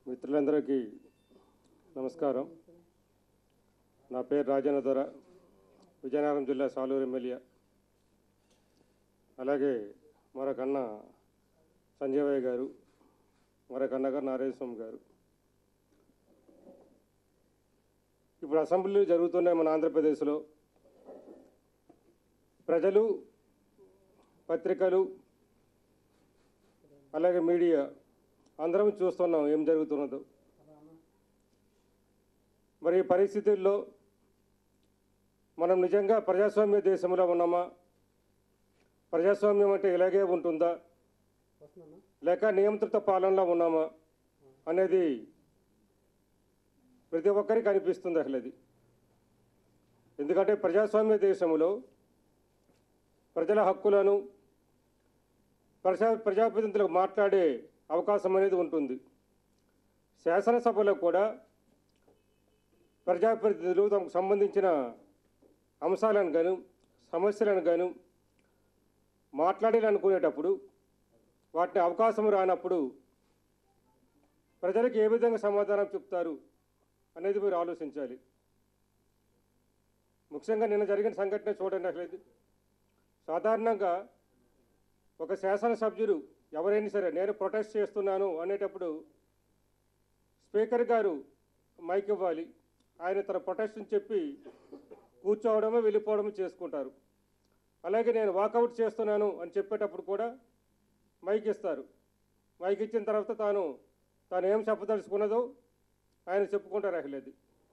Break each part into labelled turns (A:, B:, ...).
A: మిత్రులందరికీ నమస్కారం నా పేరు రాజేంద్ర దొర విజయనగరం జిల్లా సాలూరు ఎమ్మెల్యే అలాగే మరొకన్న సంజయ్ గారు మరొకన్న గారు నారాయణ స్వామి గారు ఇప్పుడు అసెంబ్లీ జరుగుతున్నాయి మన ఆంధ్రప్రదేశ్లో ప్రజలు పత్రికలు అలాగే మీడియా అందరం చూస్తున్నాం ఏం జరుగుతున్నదో మరి ఈ పరిస్థితుల్లో మనం నిజంగా ప్రజాస్వామ్య దేశంలో ఉన్నామా ప్రజాస్వామ్యం అంటే ఇలాగే ఉంటుందా లేక నియంత్రిత పాలనలో ఉన్నామా అనేది ప్రతి ఒక్కరికి అనిపిస్తుంది అసలు అది ఎందుకంటే ప్రజాస్వామ్య దేశంలో ప్రజల హక్కులను ప్రజా ప్రజాప్రతినిధులకు మాట్లాడే అవకాశం అనేది ఉంటుంది శాసనసభలో కూడా ప్రజాప్రతినిధులు తమకు సంబంధించిన అంశాలను గాను సమస్యలను గాను మాట్లాడాలనుకునేటప్పుడు వాటిని అవకాశం రానప్పుడు ప్రజలకు ఏ విధంగా సమాధానం చెప్తారు అనేది మీరు ఆలోచించాలి ముఖ్యంగా నిన్న జరిగిన సంఘటన చూడండి అసలు సాధారణంగా ఒక శాసనసభ్యుడు ఎవరైనా సరే నేను ప్రొటెస్ట్ చేస్తున్నాను అనేటప్పుడు స్పీకర్ గారు మైక్ ఇవ్వాలి ఆయన తన ప్రొటెస్ట్ని చెప్పి కూర్చోవడమో వెళ్ళిపోవడమో చేసుకుంటారు అలాగే నేను వాకౌట్ చేస్తున్నాను అని చెప్పేటప్పుడు కూడా మైక్ ఇస్తారు మైక్ ఇచ్చిన తర్వాత తాను తాను ఏం చెప్పదలుచుకున్నదో ఆయన చెప్పుకుంటారు అసలు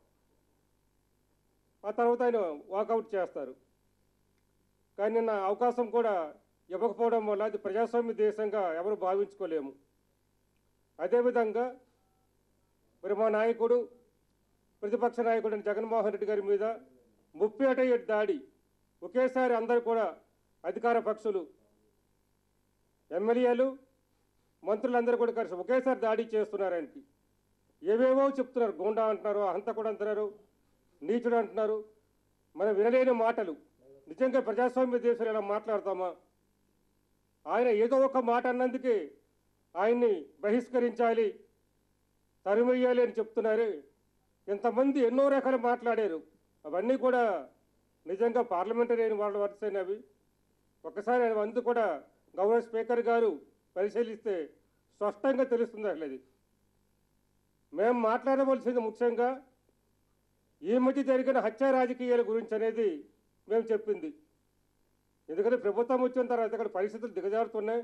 A: ఆ తర్వాత ఆయన వాకౌట్ చేస్తారు కానీ నిన్న అవకాశం కూడా ఇవ్వకపోవడం వల్ల అది ప్రజాస్వామ్య దేశంగా ఎవరు భావించుకోలేము అదేవిధంగా మరి మా నాయకుడు ప్రతిపక్ష నాయకుడు జగన్మోహన్ రెడ్డి గారి మీద ముప్పేట దాడి ఒకేసారి అందరూ కూడా అధికార పక్షులు ఎమ్మెల్యేలు మంత్రులందరూ కూడా కలిసి ఒకేసారి దాడి చేస్తున్నారు ఆయనకి ఏవేవో చెప్తున్నారు గోండా అంటున్నారు హంతకుడు అంటున్నారు నీచుడు అంటున్నారు మనం వినలేని మాటలు నిజంగా ప్రజాస్వామ్య దేశంలో ఇలా మాట్లాడతామా ఆయన ఏదో ఒక మాట అన్నందుకే ఆయన్ని బహిష్కరించాలి తరిమేయాలి అని చెప్తున్నారు ఇంతమంది ఎన్నో రకాలు మాట్లాడారు అవన్నీ కూడా నిజంగా పార్లమెంటరీ వాళ్ళ వరుసైనవి ఒక్కసారి అందు కూడా గౌరవ స్పీకర్ గారు పరిశీలిస్తే స్పష్టంగా తెలుస్తుంది అసలు అది మేము మాట్లాడవలసింది ముఖ్యంగా ఈ మధ్య జరిగిన హత్య రాజకీయాల గురించి అనేది మేము చెప్పింది ఎందుకంటే ప్రభుత్వం వచ్చిన తర్వాత ఇక్కడ పరిస్థితులు దిగజారుతున్నాయి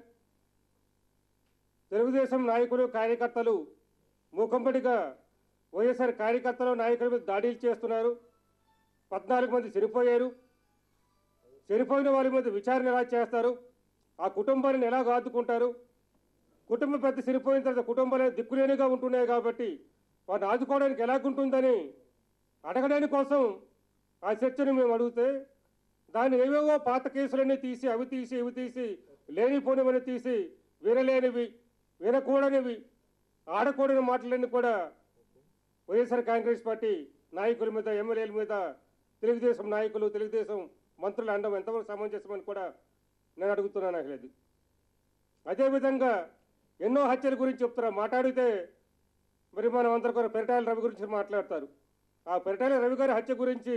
A: తెలుగుదేశం నాయకులు కార్యకర్తలు మూకంబడిగా వైఎస్ఆర్ కార్యకర్తలు నాయకుల మీద దాడులు చేస్తున్నారు పద్నాలుగు మంది చనిపోయారు చనిపోయిన వారి మీద విచారణ ఎలా చేస్తారు ఆ కుటుంబాలను ఎలా ఆదుకుంటారు కుటుంబం పెద్ద చనిపోయిన తర్వాత కుటుంబాలు దిక్కులేనిగా ఉంటున్నాయి కాబట్టి వారిని ఆదుకోవడానికి ఎలాగుంటుందని అడగడానికి కోసం ఆ చర్చను మేము అడిగితే దాన్ని ఏవేవో పాత కేసులన్నీ తీసి అవి తీసి ఇవి తీసి లేనిపోనివని తీసి వినలేనివి వినకూడనివి ఆడకూడని మాటలన్నీ కూడా వైఎస్ఆర్ కాంగ్రెస్ పార్టీ నాయకుల మీద ఎమ్మెల్యేల మీద తెలుగుదేశం నాయకులు తెలుగుదేశం మంత్రులు అండం ఎంతవరకు సమంజసమని కూడా నేను అడుగుతున్నాను అసలు అది అదేవిధంగా ఎన్నో హత్యల గురించి చెప్తున్నా మాట్లాడితే మరి మనం అందరు కూడా పెరటాల రవి గురించి మాట్లాడతారు ఆ పెరటాల రవి గారి హత్య గురించి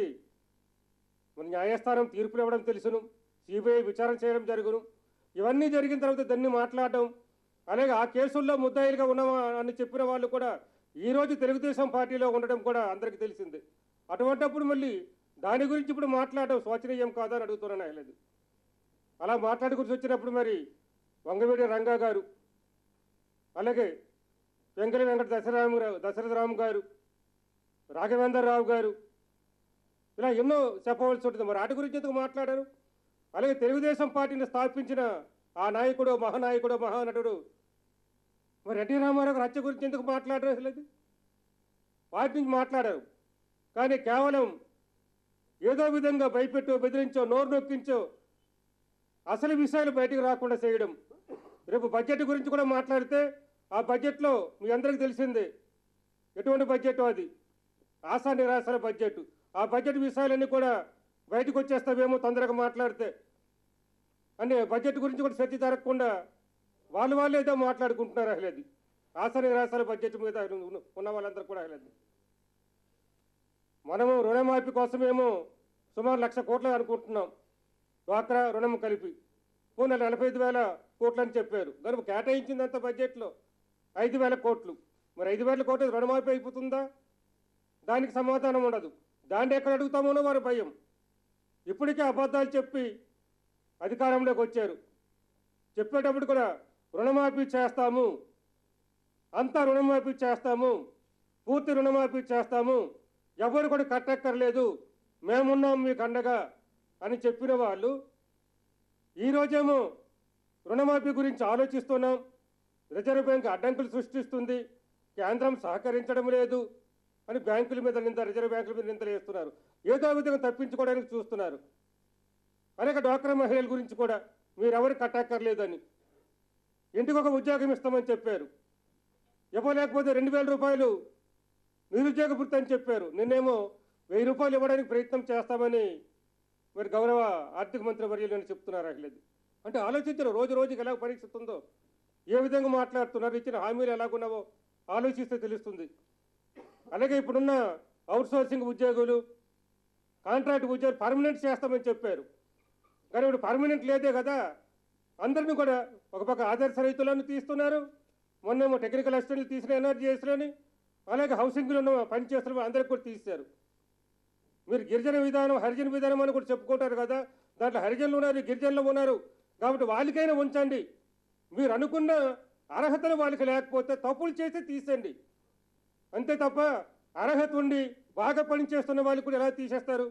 A: మన న్యాయస్థానం తీర్పులు ఇవ్వడం తెలుసును సిబిఐ విచారణ చేయడం జరుగును ఇవన్నీ జరిగిన తర్వాత దాన్ని మాట్లాడడం అలాగే ఆ కేసుల్లో ముద్దాయిలుగా ఉన్నామా అని చెప్పిన వాళ్ళు కూడా ఈరోజు తెలుగుదేశం పార్టీలో ఉండడం కూడా అందరికీ తెలిసిందే అటువంటప్పుడు మళ్ళీ దాని గురించి ఇప్పుడు మాట్లాడడం శోచనీయం కాదా అని అడుగుతున్నాను అయ్యలేదు అలా మాట్లాడుకుని వచ్చినప్పుడు మరి వంగవీడి రంగా గారు అలాగే వెంకట వెంకట దశరామ దశరథరాము గారు రాఘవేంద్రరావు గారు ఇలా ఎన్నో చెప్పవలసి ఉంటుంది మరి వాటి గురించి ఎందుకు మాట్లాడారు అలాగే తెలుగుదేశం పార్టీని స్థాపించిన ఆ నాయకుడు మహానాయకుడు మహానటుడు మరి ఎన్టీ రామారావు గారి హత్య గురించి ఎందుకు మాట్లాడరు అసలు అది? వాటి నుంచి మాట్లాడారు కానీ కేవలం ఏదో విధంగా భయపెట్టో బెదిరించో నోరు నొక్కించో అసలు విషయాలు బయటకు రాకుండా చేయడం రేపు బడ్జెట్ గురించి కూడా మాట్లాడితే ఆ బడ్జెట్లో మీ అందరికీ తెలిసిందే ఎటువంటి బడ్జెట్ అది ఆశా నిరాశల బడ్జెట్ ఆ బడ్జెట్ విషయాలన్నీ కూడా బయటకు వచ్చేస్తావేమో తొందరగా మాట్లాడితే అని బడ్జెట్ గురించి కూడా చర్చ జరగకుండా వాళ్ళు వాళ్ళు ఏదో మాట్లాడుకుంటున్నారు అసలు అది ఆశ నిరాశల బడ్జెట్ మీద ఉన్న- ఉన్న వాళ్ళందరూ కూడా వెళ్ళదు మనము రుణమాఫీ కోసమేమో సుమారు లక్ష కోట్లు అనుకుంటున్నాం డ్వాక్రా రుణం కలిపి పోనీ నలభై ఐదు వేల కోట్లు అని చెప్పారు కనుక కేటాయించిందంత బడ్జెట్లో ఐదు వేల కోట్లు మరి ఐదు వేల కోట్లు రుణమాఫీ అయిపోతుందా దానికి సమాధానం ఉండదు దాన్ని ఎక్కడ అడుగుతామోనో వారి భయం ఇప్పటికే అబద్ధాలు చెప్పి అధికారంలోకి వచ్చారు చెప్పేటప్పుడు కూడా రుణమాఫీ చేస్తాము అంతా రుణమాఫీ చేస్తాము పూర్తి రుణమాఫీ చేస్తాము ఎవరు కూడా కట్టక్కర్లేదు మేమున్నాం మీకు అండగా అని చెప్పిన వాళ్ళు ఈరోజేమో రుణమాఫీ గురించి ఆలోచిస్తున్నాం రిజర్వ్ బ్యాంక్ అడ్డంకులు సృష్టిస్తుంది కేంద్రం సహకరించడం లేదు అని బ్యాంకుల మీద నింద రిజర్వ్ బ్యాంకుల మీద నిందలు వేస్తున్నారు ఏదో విధంగా తప్పించుకోవడానికి చూస్తున్నారు అనేక డ్వాక్రా మహిళల గురించి కూడా మీరెవరు కట్టక్కర్లేదని ఇంటికి ఒక ఉద్యోగం ఇస్తామని చెప్పారు ఇవ్వలేకపోతే రెండు వేల రూపాయలు నిరుద్యోగ వృత్తి అని చెప్పారు నిన్నేమో వెయ్యి రూపాయలు ఇవ్వడానికి ప్రయత్నం చేస్తామని మరి గౌరవ ఆర్థిక మంత్రి వర్యులు అని చెప్తున్నారు అట్లేదు అంటే ఆలోచించరు రోజు రోజుకి ఎలా పరీక్షిస్తుందో ఏ విధంగా మాట్లాడుతున్నారు ఇచ్చిన హామీలు ఎలాగున్నావో ఆలోచిస్తే తెలుస్తుంది అలాగే ఇప్పుడున్న అవుట్సోర్సింగ్ ఉద్యోగులు కాంట్రాక్ట్ ఉద్యోగులు పర్మనెంట్ చేస్తామని చెప్పారు కానీ ఇప్పుడు పర్మనెంట్ లేదే కదా అందరిని కూడా ఒక పక్క ఆదర్శ రైతులను తీస్తున్నారు మొన్నేమో టెక్నికల్ అసిస్టెంట్లు తీసిన ఎనర్జీస్లోని అలాగే హౌసింగ్లో ఉన్న పని చేస్తున్న అందరికి కూడా తీశారు మీరు గిరిజన విధానం హరిజన విధానం అని కూడా చెప్పుకుంటారు కదా దాంట్లో హరిజనులు ఉన్నారు గిరిజనులు ఉన్నారు కాబట్టి వాళ్ళకైనా ఉంచండి మీరు అనుకున్న అర్హతలు వాళ్ళకి లేకపోతే తప్పులు చేసి తీసేయండి అంతే తప్ప అర్హత ఉండి బాగా పని చేస్తున్న వాళ్ళు కూడా ఎలా తీసేస్తారు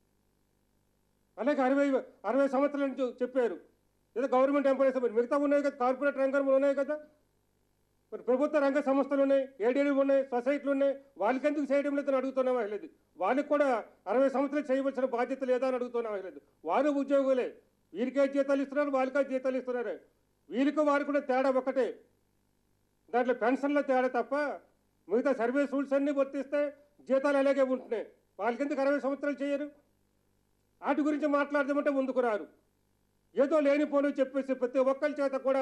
A: అలాగే అరవై అరవై సంవత్సరాల నుంచి చెప్పారు ఏదో గవర్నమెంట్ ఎంప్లాయీస్ మరి మిగతా ఉన్నాయి కదా కార్పొరేట్ రంగంలో ఉన్నాయి కదా మరి ప్రభుత్వ రంగ సంస్థలు ఉన్నాయి ఏడీలు ఉన్నాయి సొసైటీలు ఉన్నాయి వాళ్ళకి ఎందుకు చేయడం లేదని అడుగుతున్నాం లేదు వాళ్ళకి కూడా అరవై సంవత్సరాలు చేయవలసిన బాధ్యత లేదా అని అడుగుతున్నాం లేదు వారు ఉద్యోగులే వీరికే జీతాలు ఇస్తున్నారు వాళ్ళకే జీతాలు ఇస్తున్నారు వీరికి వారు కూడా తేడా ఒకటే దాంట్లో పెన్షన్ల తేడా తప్ప మిగతా సర్వీస్ రూల్స్ అన్నీ వర్తిస్తే జీతాలు అలాగే ఉంటున్నాయి వాళ్ళకి ఎందుకు అరవై సంవత్సరాలు చేయరు వాటి గురించి మాట్లాడదామంటే ముందుకు రారు ఏదో లేనిపోను చెప్పేసి ప్రతి ఒక్కరి చేత కూడా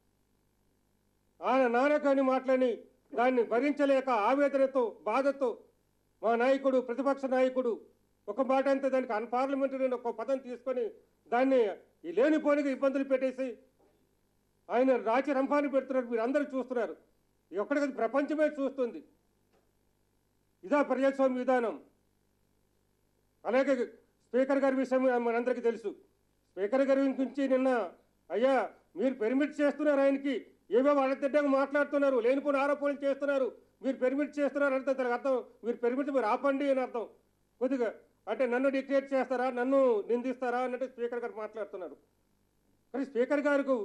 A: ఆయన నానకాని మాటలని దాన్ని భరించలేక ఆవేదనతో బాధతో మా నాయకుడు ప్రతిపక్ష నాయకుడు ఒక మాట అంతే దానికి అన్పార్లమెంటరీ అని ఒక పదం తీసుకొని దాన్ని ఈ లేనిపోనికి ఇబ్బందులు పెట్టేసి ఆయన రాచి రంపాన్ని పెడుతున్నారు మీరు అందరూ చూస్తున్నారు ఇది ఒక్కడికి ప్రపంచమే చూస్తుంది ఇదా ప్రజాస్వామ్య విధానం అలాగే స్పీకర్ గారి విషయం మనందరికీ తెలుసు స్పీకర్ గారి గురించి నిన్న అయ్యా మీరు పెర్మిట్ చేస్తున్నారు ఆయనకి ఏవేవో అడగడ్డంగా మాట్లాడుతున్నారు లేనిపోయిన ఆరోపణలు చేస్తున్నారు మీరు పెర్మిట్ చేస్తున్నారు అంటే దానికి అర్థం మీరు పెర్మిట్ మీరు ఆపండి అని అర్థం కొద్దిగా అంటే నన్ను డిక్టేట్ చేస్తారా నన్ను నిందిస్తారా అన్నట్టు స్పీకర్ గారు మాట్లాడుతున్నారు కానీ స్పీకర్ గారికి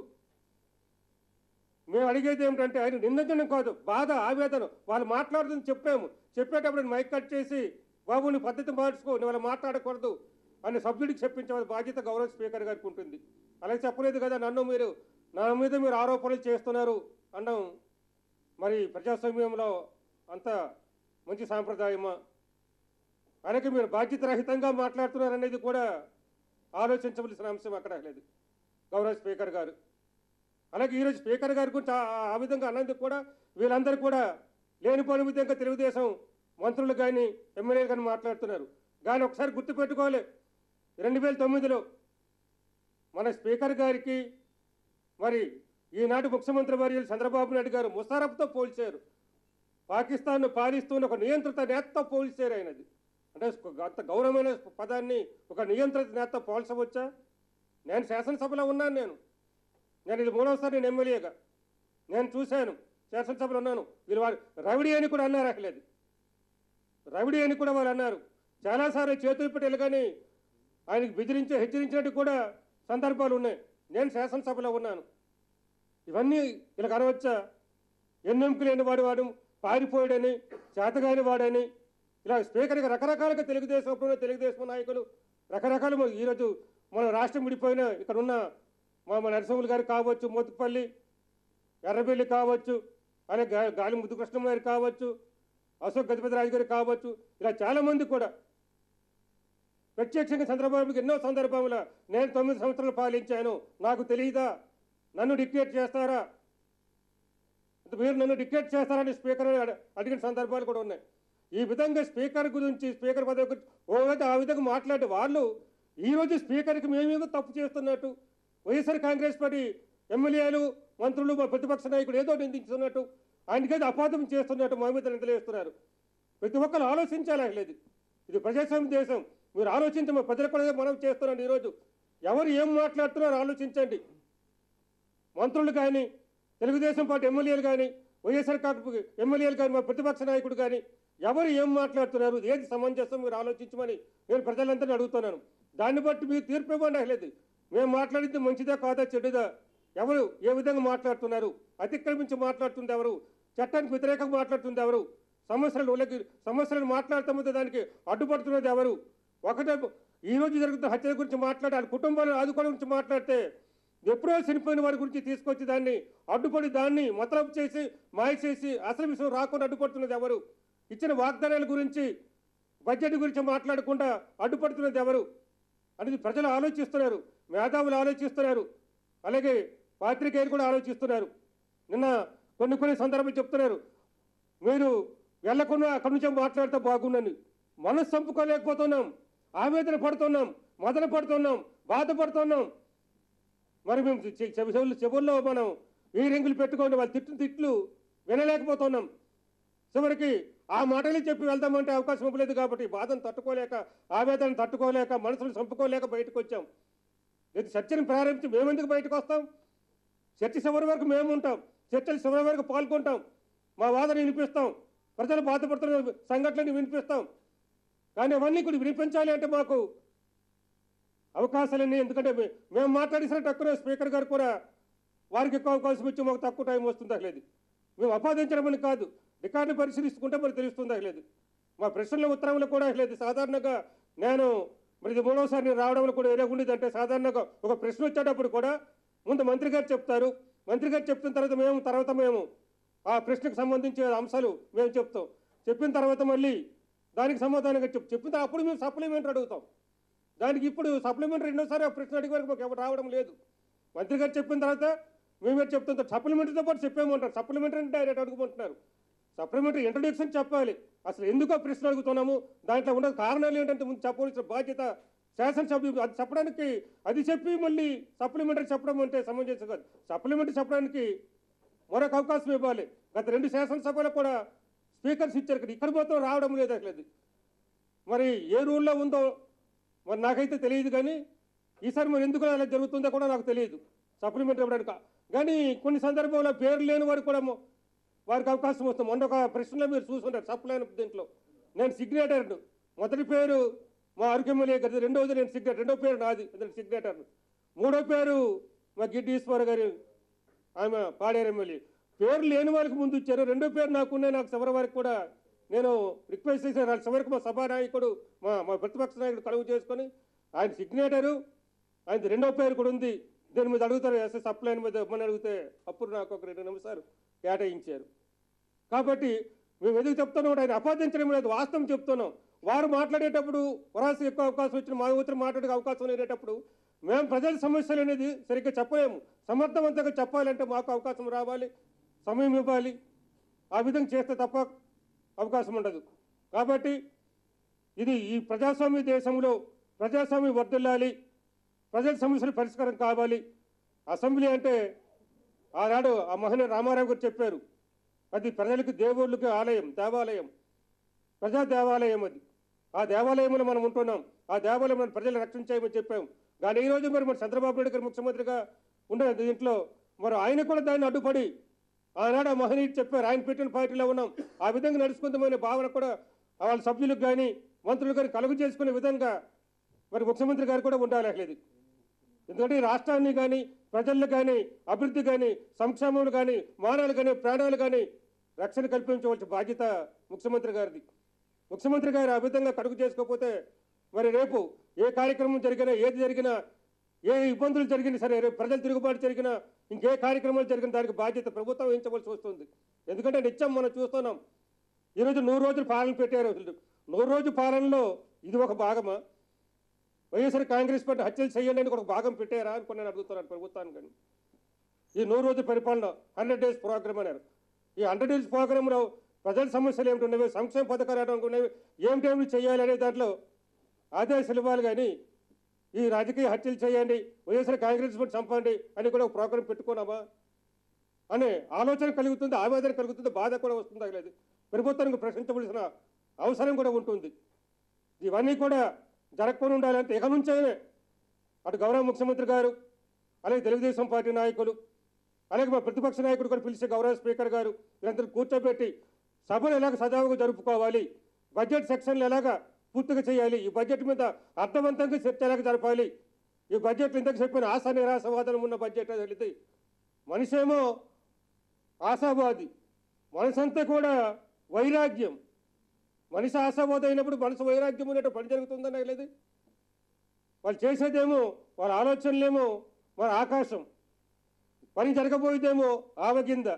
A: మేము అడిగేది ఏమిటంటే ఆయన నిందించడం కాదు బాధ ఆవేదన వాళ్ళు మాట్లాడుతుంది చెప్పాము చెప్పేటప్పుడు నేను మైక్ కట్ చేసి బాబు నీ పద్ధతి మార్చుకో నువ్వు అలా మాట్లాడకూడదు అని సభ్యుడికి చెప్పించే బాధ్యత గౌరవ స్పీకర్ గారికి ఉంటుంది అలాగే చెప్పలేదు కదా నన్ను మీరు నా మీద మీరు ఆరోపణలు చేస్తున్నారు అనడం మరి ప్రజాస్వామ్యంలో అంత మంచి సాంప్రదాయమా అలాగే మీరు బాధ్యత రహితంగా మాట్లాడుతున్నారు అనేది కూడా ఆలోచించవలసిన అంశం అక్కడ లేదు గౌరవ స్పీకర్ గారు అలాగే ఈరోజు స్పీకర్ గారి గురించి ఆ- ఆ విధంగా అన్నందుకు కూడా వీళ్ళందరూ కూడా లేనిపోని విధంగా తెలుగుదేశం మంత్రులు కానీ ఎమ్మెల్యేలు కానీ మాట్లాడుతున్నారు కానీ ఒకసారి గుర్తుపెట్టుకోవాలి రెండు వేల తొమ్మిదిలో మన స్పీకర్ గారికి మరి ఈనాటి ముఖ్యమంత్రి వర్యులు చంద్రబాబు నాయుడు గారు ముషారఫ్తో పోల్చారు పాకిస్తాన్ను పాలిస్తున్న ఒక నియంత్రిత నేతతో పోల్చారు ఆయనది అంటే అంత గౌరవమైన పదాన్ని ఒక నియంత్రిత నేత పోల్చవచ్చా నేను శాసనసభలో ఉన్నాను నేను నేను ఇది మూడవసారి నేను ఎమ్మెల్యేగా నేను చూశాను శాసనసభలో ఉన్నాను వీళ్ళు వారు రవిడి అని కూడా అన్నారు అసలేదు రవిడి అని కూడా వాళ్ళు అన్నారు చాలాసార్లు చేతులు పెట్టి కానీ ఆయనకి బెదిరించి హెచ్చరించినట్టు కూడా సందర్భాలు ఉన్నాయి నేను శాసనసభలో ఉన్నాను ఇవన్నీ ఇలా కనవచ్చా ఎన్నెంపు లేని వాడు వాడు పారిపోయాడని చేతగాని వాడని ఇలా స్పీకర్గా రకరకాలుగా తెలుగుదేశం అప్పుడు తెలుగుదేశం నాయకులు రకరకాల ఈరోజు మన రాష్ట్రం విడిపోయిన ఇక్కడ ఉన్న మా మా నరసింహులు గారు కావచ్చు మోతుపల్లి ఎర్రబెల్లి కావచ్చు అలాగే గా- గాలి ముద్దుకృష్ణ గారు కావచ్చు అశోక్ గజపతి రాజు గారు కావచ్చు ఇలా చాలామంది కూడా ప్రత్యక్షంగా చంద్రబాబుకి ఎన్నో సందర్భంలో నేను తొమ్మిది సంవత్సరాలు పాలించాను నాకు తెలియదా నన్ను డిక్టేట్ చేస్తారా మీరు నన్ను డిక్టేట్ చేస్తారని స్పీకర్ అడి- అడిగిన సందర్భాలు కూడా ఉన్నాయి ఈ విధంగా స్పీకర్ గురించి స్పీకర్ పదవి గురించి ఓ విధంగా ఆ విధంగా మాట్లాడే వాళ్ళు ఈ రోజు స్పీకర్కి మేమేదో తప్పు చేస్తున్నట్టు వైఎస్ఆర్ కాంగ్రెస్ పార్టీ ఎమ్మెల్యేలు మంత్రులు మా ప్రతిపక్ష నాయకుడు ఏదో నిందించుతున్నట్టు ఆయనకేదో అపార్థం చేస్తున్నట్టు మా మీద నిందలేస్తున్నారు ప్రతి ఒక్కరు ఆలోచించాలి అసలు ఇది ఇది ప్రజాస్వామ్య దేశం మీరు ఆలోచించి మా ప్రజలకు కూడా మనం చేస్తున్నాం ఈరోజు ఎవరు ఏం మాట్లాడుతున్నారో ఆలోచించండి మంత్రులు కానీ తెలుగుదేశం పార్టీ ఎమ్మెల్యేలు కానీ వైఎస్ఆర్ కాంగ్రెస్ ఎమ్మెల్యేలు కానీ మా ప్రతిపక్ష నాయకుడు కానీ ఎవరు ఏం మాట్లాడుతున్నారు ఏది సమంజసం మీరు ఆలోచించమని నేను ప్రజలందరినీ అడుగుతున్నాను దాన్ని బట్టి మీరు తీర్పు ఇవ్వండి అసలు మేము మాట్లాడింది మంచిదా కాదా చెడుదా ఎవరు ఏ విధంగా మాట్లాడుతున్నారు అతిక్రమించి మాట్లాడుతుంది ఎవరు చట్టానికి వ్యతిరేకంగా మాట్లాడుతుంది ఎవరు సమస్యలు ఉలగి సమస్యలను మాట్లాడుతున్నది దానికి అడ్డుపడుతున్నది ఎవరు ఒకటే ఈ రోజు జరుగుతున్న హత్యల గురించి మాట్లాడి వాళ్ళ కుటుంబాలను ఆదుకోవడం గురించి మాట్లాడితే ఎప్పుడో చనిపోయిన వారి గురించి తీసుకొచ్చి దాన్ని అడ్డుపడి దాన్ని మతలబు చేసి మాయ చేసి అసలు విషయం రాకుండా అడ్డుపడుతున్నది ఎవరు ఇచ్చిన వాగ్దానాల గురించి బడ్జెట్ గురించి మాట్లాడకుండా అడ్డుపడుతున్నది ఎవరు అనేది ప్రజలు ఆలోచిస్తున్నారు మేధావులు ఆలోచిస్తున్నారు అలాగే పాత్రికేయులు కూడా ఆలోచిస్తున్నారు నిన్న కొన్ని కొన్ని సందర్భాలు చెప్తున్నారు మీరు వెళ్లకుండా అక్కడి నుంచి మాట్లాడితే బాగుండని మనసు చంపుకోలేకపోతున్నాం ఆవేదన పడుతున్నాం మదన పడుతున్నాం బాధపడుతున్నాం మరి మేము చె- చెవి చెవులు చెవుల్లో మనం ఈ రింగులు పెట్టుకొని వాళ్ళు తిట్టు తిట్లు వినలేకపోతున్నాం చివరికి ఆ మాటలు చెప్పి వెళ్దామంటే అవకాశం ఇవ్వలేదు కాబట్టి బాధను తట్టుకోలేక ఆవేదన తట్టుకోలేక మనసును చంపుకోలేక బయటకు వచ్చాం ఇది చర్చను ప్రారంభించి మేమెందుకు బయటకు వస్తాం చర్చ చివరి వరకు మేము ఉంటాం చర్చలు చివరి వరకు పాల్గొంటాం మా వాదన వినిపిస్తాం ప్రజలు బాధపడుతున్న సంఘటనని వినిపిస్తాం కానీ అవన్నీ కూడా వినిపించాలి అంటే మాకు అవకాశాలన్నీ ఎందుకంటే మే- మేము మాట్లాడిసిన తక్కువ స్పీకర్ గారు కూడా వారికి ఎక్కువ అవకాశం ఇచ్చి మాకు తక్కువ టైం వస్తుంది అసలేదు మేము అపాదించడమని కాదు రికార్డు పరిశీలిస్తుంటే మరి తెలుస్తుంది అసలేదు మా ప్రశ్నల ఉత్తరంలో కూడా అసలేదు సాధారణంగా నేను మరి ఇది మూడవసారి నేను రావడంలో కూడా ఏదో ఉండేది అంటే సాధారణంగా ఒక ప్రశ్న వచ్చేటప్పుడు కూడా ముందు మంత్రి గారు చెప్తారు మంత్రి గారు చెప్పిన తర్వాత మేము తర్వాత మేము ఆ ప్రశ్నకు సంబంధించిన అంశాలు మేము చెప్తాం చెప్పిన తర్వాత మళ్ళీ దానికి సమాధానంగా చెప్ చెప్పిన తర్వాత అప్పుడు మేము సప్లిమెంట్ అడుగుతాం దానికి ఇప్పుడు సప్లిమెంటరీ రెండోసారి ఆ ప్రశ్న అడిగే వరకు మాకు ఎవరు రావడం లేదు మంత్రి గారు చెప్పిన తర్వాత మేమే చెప్తుంటాం సప్లిమెంటరీతో పాటు చెప్పేమంటారు సప్లిమెంటరీ అంటే డైరెక్ట్ అడుగుమంటున్నారు సప్లిమెంటరీ ఇంట్రొడక్షన్ చెప్పాలి అసలు ఎందుకు ఆ ప్రశ్న అడుగుతున్నాము దాంట్లో ఉన్న కారణాలు ఏంటంటే ముందు చెప్పవలసిన బాధ్యత శాసనసభ్యులు అది చెప్పడానికి అది చెప్పి మళ్ళీ సప్లిమెంటరీ చెప్పడం అంటే సమంజసం కాదు సప్లిమెంటరీ చెప్పడానికి మరొక అవకాశం ఇవ్వాలి గత రెండు శాసనసభలో కూడా స్పీకర్స్ ఇచ్చారు ఇక్కడ ఇక్కడ పోతాం రావడం లేదు అసలు అది. మరి ఏ రూల్లో ఉందో మరి నాకైతే తెలియదు కానీ ఈసారి మరి ఎందుకు అలా జరుగుతుందో కూడా నాకు తెలియదు సప్లిమెంటరీ ఇవ్వడానికి కానీ కొన్ని సందర్భంలో పేరు లేని వారు కూడా మొ- వారికి అవకాశం వస్తుంది మొన్న ఒక ప్రశ్నలో మీరు చూసుకుంటారు సప్లైన్ దీంట్లో నేను సిగ్నేటర్ను మొదటి పేరు మా అరుకెమ్మలే కదా రెండోది నేను సిగ్నేటర్ రెండో పేరు నాది నేను సిగ్నేటర్ను మూడో పేరు మా గిడ్డి ఈశ్వర్ గారి ఆమె పాడేరు ఎమ్మెల్యే పేరు లేని వారికి ముందు ఇచ్చారు రెండో పేరు నాకున్నాయి నాకు చివరి వరకు కూడా నేను రిక్వెస్ట్ చేశాను వాళ్ళ చివరికి మా సభానాయకుడు మా మా ప్రతిపక్ష నాయకుడు కలుగు చేసుకొని ఆయన సిగ్నేటరు ఆయన రెండో పేరు కూడా ఉంది దీని మీద అడుగుతారు ఎస్ఎస్ సప్లైన్ మీద ఇవ్వమని అడిగితే అప్పుడు నాకు ఒక రెండు నిమిషాలు కేటాయించారు కాబట్టి మేము ఎందుకు చెప్తున్నాం అంటే ఆయన అపాదించడం లేదు వాస్తవం చెప్తున్నాం వారు మాట్లాడేటప్పుడు వరాసి ఎక్కువ అవకాశం వచ్చిన మా ఊరికి మాట్లాడే అవకాశం లేనప్పుడు మేము ప్రజల సమస్యలు అనేది సరిగ్గా చెప్పలేము సమర్థవంతంగా చెప్పాలంటే మాకు అవకాశం రావాలి సమయం ఇవ్వాలి ఆ విధంగా చేస్తే తప్ప అవకాశం ఉండదు కాబట్టి ఇది ఈ ప్రజాస్వామ్య దేశంలో ప్రజాస్వామ్యం వర్దిల్లాలి ప్రజల సమస్యలు పరిష్కారం కావాలి అసెంబ్లీ అంటే ఆనాడు ఆ మహనీయ రామారావు గారు చెప్పారు అది ప్రజలకు దేవుళ్ళకి ఆలయం దేవాలయం ప్రజా దేవాలయం అది ఆ దేవాలయంలో మనం ఉంటున్నాం ఆ దేవాలయం ప్రజలు రక్షణ చేయమని చెప్పాం కానీ ఈ రోజు మరి మరి చంద్రబాబు నాయుడు గారు ముఖ్యమంత్రిగా ఉండే దీంట్లో మరి ఆయన కూడా దాన్ని అడ్డుపడి ఆనాడు ఆ మహనీయుడు చెప్పారు ఆయన పెట్టిన పార్టీలో ఉన్నాం ఆ విధంగా నడుచుకుందామనే భావన కూడా వాళ్ళ సభ్యులకు కానీ మంత్రులు కానీ కలుగు చేసుకునే విధంగా మరి ముఖ్యమంత్రి గారు కూడా ఉండాలి అసలు ఎందుకంటే ఈ రాష్ట్రాన్ని కానీ ప్రజలను కానీ అభివృద్ధి కానీ సంక్షేమం కానీ మానవులు కానీ ప్రాణాలు కానీ రక్షణ కల్పించవలసిన బాధ్యత ముఖ్యమంత్రి గారిది ముఖ్యమంత్రి గారు ఆ విధంగా కడుగు చేసుకోకపోతే మరి రేపు ఏ కార్యక్రమం జరిగినా ఏది జరిగినా ఏ ఇబ్బందులు జరిగినా సరే రేపు ప్రజలు తిరుగుబాటు జరిగినా ఇంకే కార్యక్రమాలు జరిగిన దానికి బాధ్యత ప్రభుత్వం వహించవలసి వస్తుంది ఎందుకంటే నిత్యం మనం చూస్తున్నాం ఈరోజు నూరు రోజులు పాలన పెట్టారు అసలు నూరు రోజు పాలనలో ఇది ఒక భాగమా వైఎస్ఆర్ కాంగ్రెస్ పార్టీ హత్యలు చేయండి అని ఒక భాగం పెట్టారా అని కొన్ని నేను అడుగుతున్నాను ప్రభుత్వాన్ని కానీ ఈ నూరు రోజుల పరిపాలన హండ్రెడ్ డేస్ ప్రోగ్రామ్ అన్నారు ఈ హండ్రెడ్ డేస్ ప్రోగ్రాంలో ప్రజల సమస్యలు ఏమిటి ఉన్నవి సంక్షేమ పథకాలు ఏమిటి ఉన్నవి ఏమిటేమి చేయాలనే దాంట్లో ఆదేశాలు ఇవ్వాలి కానీ ఈ రాజకీయ హత్యలు చేయండి వైఎస్ఆర్ కాంగ్రెస్ పార్టీ చంపండి అని కూడా ఒక ప్రోగ్రాం పెట్టుకున్నామా అనే ఆలోచన కలుగుతుంది ఆవేదన కలుగుతుంది బాధ కూడా వస్తుంది లేదు ప్రభుత్వానికి ప్రశ్నించవలసిన అవసరం కూడా ఉంటుంది ఇవన్నీ కూడా జరగకుండా ఉండాలంటే ఇక నుంచే అటు గౌరవ ముఖ్యమంత్రి గారు అలాగే తెలుగుదేశం పార్టీ నాయకులు అలాగే మా ప్రతిపక్ష నాయకుడు కూడా పిలిచి గౌరవ స్పీకర్ గారు వీరందరూ కూర్చోబెట్టి సభను ఎలాగ సజావుగా జరుపుకోవాలి బడ్జెట్ సెక్షన్లు ఎలాగా పూర్తిగా చేయాలి ఈ బడ్జెట్ మీద అర్థవంతంగా చర్చ ఎలాగ జరపాలి ఈ బడ్జెట్ ఇంతకు చెప్పిన ఆశ నిరాశవాదం ఉన్న బడ్జెట్ అది వెళితే మనిషేమో ఆశావాది మనసంతా కూడా వైరాగ్యం మనిషి ఆశావాది అయినప్పుడు మనసు వైరాగ్యం ఉన్నట్టు పని జరుగుతుందని లేదు వాళ్ళు చేసేదేమో వాళ్ళ ఆలోచనలేమో మన ఆకాశం పని జరగబోయేదేమో ఆవగింద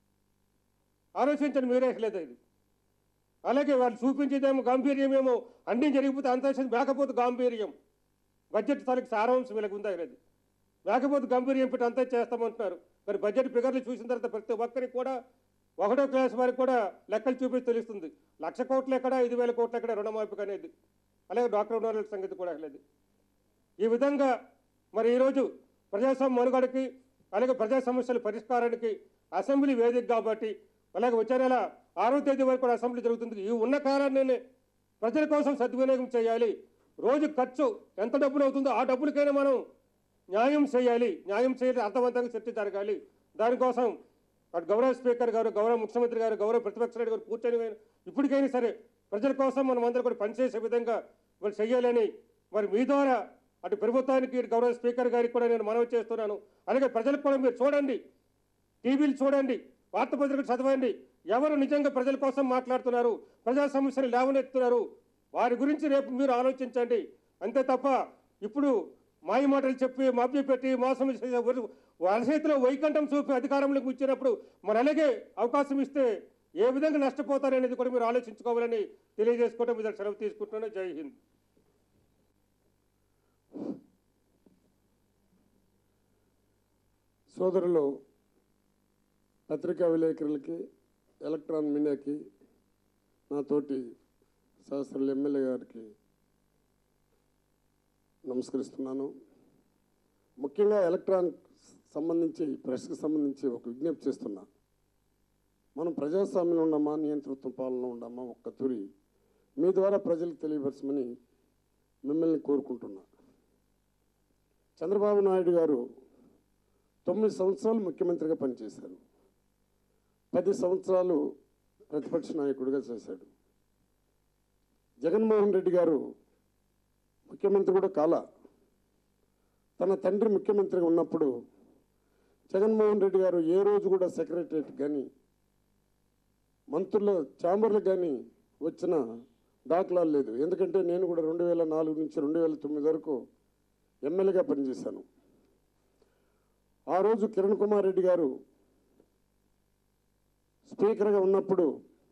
A: ఆలోచించండి మీరే లేదు ఇది అలాగే వాళ్ళు చూపించేదేమో గాంభీర్యమేమో అన్నీ జరిగిపోతే అంత మేకపోతే గాంభీర్యం బడ్జెట్ తాలూకు సారాంశం వీళ్ళకి ఉందా లేదు లేకపోతే గంభీర్యం పెట్టి అంతా చేస్తామంటున్నారు మరి బడ్జెట్ ఫిగర్లు చూసిన తర్వాత ప్రతి ఒక్కరికి కూడా ఒకటో క్లాస్ వారికి కూడా లెక్కలు చూపించి తెలుస్తుంది లక్ష కోట్లు ఎక్కడ ఐదు వేల కోట్లు ఎక్కడ రుణమాఫీ అనేది అలాగే డాక్టర్ రుణాల సంగతి కూడా లేదు ఈ విధంగా మరి ఈరోజు ప్రజాస్వామ్య మనుగడకి అలాగే ప్రజా సమస్యల పరిష్కారానికి అసెంబ్లీ వేదిక కాబట్టి అలాగే వచ్చే నెల ఆరో తేదీ వరకు కూడా అసెంబ్లీ జరుగుతుంది ఈ ఉన్న కాలాన్ని ప్రజల కోసం సద్వినియోగం చేయాలి రోజు ఖర్చు ఎంత డబ్బులు అవుతుందో ఆ డబ్బులకైనా మనం న్యాయం చేయాలి న్యాయం చేయాలి అర్థవంతంగా చర్చ జరగాలి దానికోసం అటు గౌరవ స్పీకర్ గారు గౌరవ ముఖ్యమంత్రి గారు గౌరవ ప్రతిపక్ష నాయుడు గారు కూర్చొని ఇప్పటికైనా సరే ప్రజల కోసం మనం అందరూ కూడా పనిచేసే విధంగా మరి చెయ్యాలని మరి మీ ద్వారా అటు ప్రభుత్వానికి ఇటు గౌరవ స్పీకర్ గారికి కూడా నేను మనవి చేస్తున్నాను అలాగే ప్రజలకు కూడా మీరు చూడండి టీవీలు చూడండి వార్తాపత్రికలు చదవండి ఎవరు నిజంగా ప్రజల కోసం మాట్లాడుతున్నారు ప్రజా సమస్యలు లేవనెత్తున్నారు వారి గురించి రేపు మీరు ఆలోచించండి అంతే తప్ప ఇప్పుడు మాయ మాటలు చెప్పి మభ్య పెట్టి మోసం చేసే వరు- వాళ్ళ చేతిలో వైకంఠం చూపి అధికారంలోకి వచ్చినప్పుడు మరి అలాగే అవకాశం ఇస్తే ఏ విధంగా నష్టపోతారనేది కూడా మీరు ఆలోచించుకోవాలని తెలియజేసుకోవడం మీద సెలవు తీసుకుంటున్నాను జై హింద్
B: సోదరులు పత్రికా విలేకరులకి ఎలక్ట్రాన్ మీడియాకి నాతోటి శాస్త్రులు ఎమ్మెల్యే గారికి నమస్కరిస్తున్నాను ముఖ్యంగా ఎలక్ట్రానిక్ సంబంధించి ప్రెస్కి సంబంధించి ఒక విజ్ఞప్తి చేస్తున్నా మనం ప్రజాస్వామ్యంలో ఉండమా నియంతృత్వ పాలన ఉండమా ఒక్క తురి మీ ద్వారా ప్రజలకు తెలియపరచమని మిమ్మల్ని కోరుకుంటున్నా చంద్రబాబు నాయుడు గారు తొమ్మిది సంవత్సరాలు ముఖ్యమంత్రిగా పనిచేశారు పది సంవత్సరాలు ప్రతిపక్ష నాయకుడిగా చేశాడు జగన్మోహన్ రెడ్డి గారు ముఖ్యమంత్రి కూడా కాల తన తండ్రి ముఖ్యమంత్రిగా ఉన్నప్పుడు జగన్మోహన్ రెడ్డి గారు ఏ రోజు కూడా సెక్రటరియట్ కానీ మంత్రుల ఛాంబర్లు కానీ వచ్చిన దాఖలాలు లేదు ఎందుకంటే నేను కూడా రెండు వేల నాలుగు నుంచి రెండు వేల తొమ్మిది వరకు ఎమ్మెల్యేగా పనిచేశాను ఆ రోజు కిరణ్ కుమార్ రెడ్డి గారు స్పీకర్గా ఉన్నప్పుడు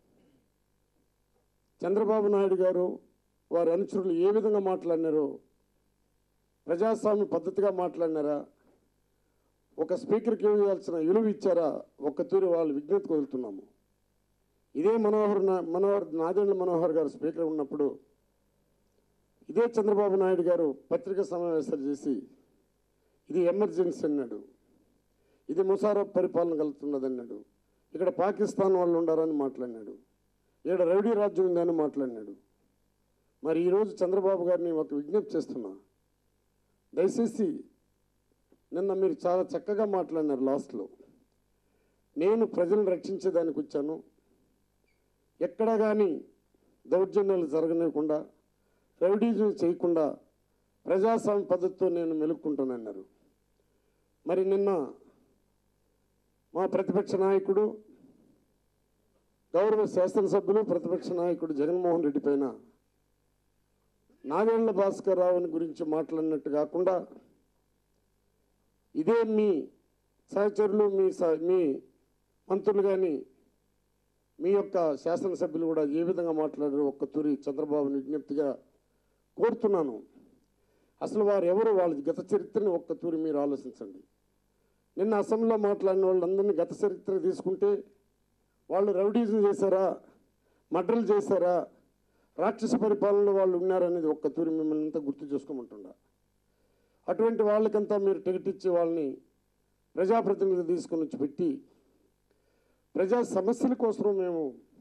B: చంద్రబాబు నాయుడు గారు వారి అనుచరులు ఏ విధంగా మాట్లాడినారో ప్రజాస్వామ్య పద్ధతిగా మాట్లాడినారా ఒక స్పీకర్కి ఇవ్వాల్సిన విలువ ఇచ్చారా ఒక్క తూరి వాళ్ళు విజ్ఞప్తి వదులుతున్నాము ఇదే మనోహర్ నా- మనోహర్ నాదెండ్ల మనోహర్ గారు స్పీకర్ ఉన్నప్పుడు ఇదే చంద్రబాబు నాయుడు గారు పత్రికా సమావేశాలు చేసి ఇది ఎమర్జెన్సీ అన్నాడు ఇది ముషారఫ్ పరిపాలన కలుగుతున్నది అన్నాడు ఇక్కడ పాకిస్తాన్ వాళ్ళు ఉండారని మాట్లాడినాడు ఇక్కడ రౌడీ రాజ్యం ఉందని మాట్లాడినాడు మరి ఈరోజు చంద్రబాబు గారిని ఒక విజ్ఞప్తి చేస్తున్నా దయచేసి నిన్న మీరు చాలా చక్కగా మాట్లాడినారు లాస్ట్లో నేను ప్రజలను రక్షించేదానికి వచ్చాను ఎక్కడ కానీ దౌర్జన్యాలు జరగనివ్వకుండా రౌడీజం చేయకుండా ప్రజాస్వామ్య పద్ధతితో నేను మెలుక్కుంటానన్నారు మరి నిన్న మా ప్రతిపక్ష నాయకుడు గౌరవ శాసనసభ్యులు ప్రతిపక్ష నాయకుడు జగన్మోహన్ రెడ్డి పైన నాగేళ్ల భాస్కర్ రావుని గురించి మాట్లాడినట్టు కాకుండా ఇదే మీ సహచరులు మీ స- మీ మంత్రులు కానీ మీ యొక్క శాసనసభ్యులు కూడా ఏ విధంగా మాట్లాడారో ఒక్క తూరి చంద్రబాబుని విజ్ఞప్తిగా కోరుతున్నాను అసలు వారు ఎవరు వాళ్ళ గత చరిత్రని ఒక్క తూరి మీరు ఆలోచించండి నిన్న అసెంబ్లీలో మాట్లాడిన వాళ్ళందరినీ గత చరిత్ర తీసుకుంటే వాళ్ళు రౌడీజం చేశారా మర్డర్లు చేశారా రాక్షస పరిపాలనలో వాళ్ళు ఉన్నారనేది ఒక్క తూరి మిమ్మల్ని అంతా గుర్తు చేసుకోమంటుండ అటువంటి వాళ్ళకంతా మీరు టికెట్ ఇచ్చి వాళ్ళని ప్రజాప్రతినిధులు తీసుకొని వచ్చి పెట్టి ప్రజా సమస్యల కోసం మేము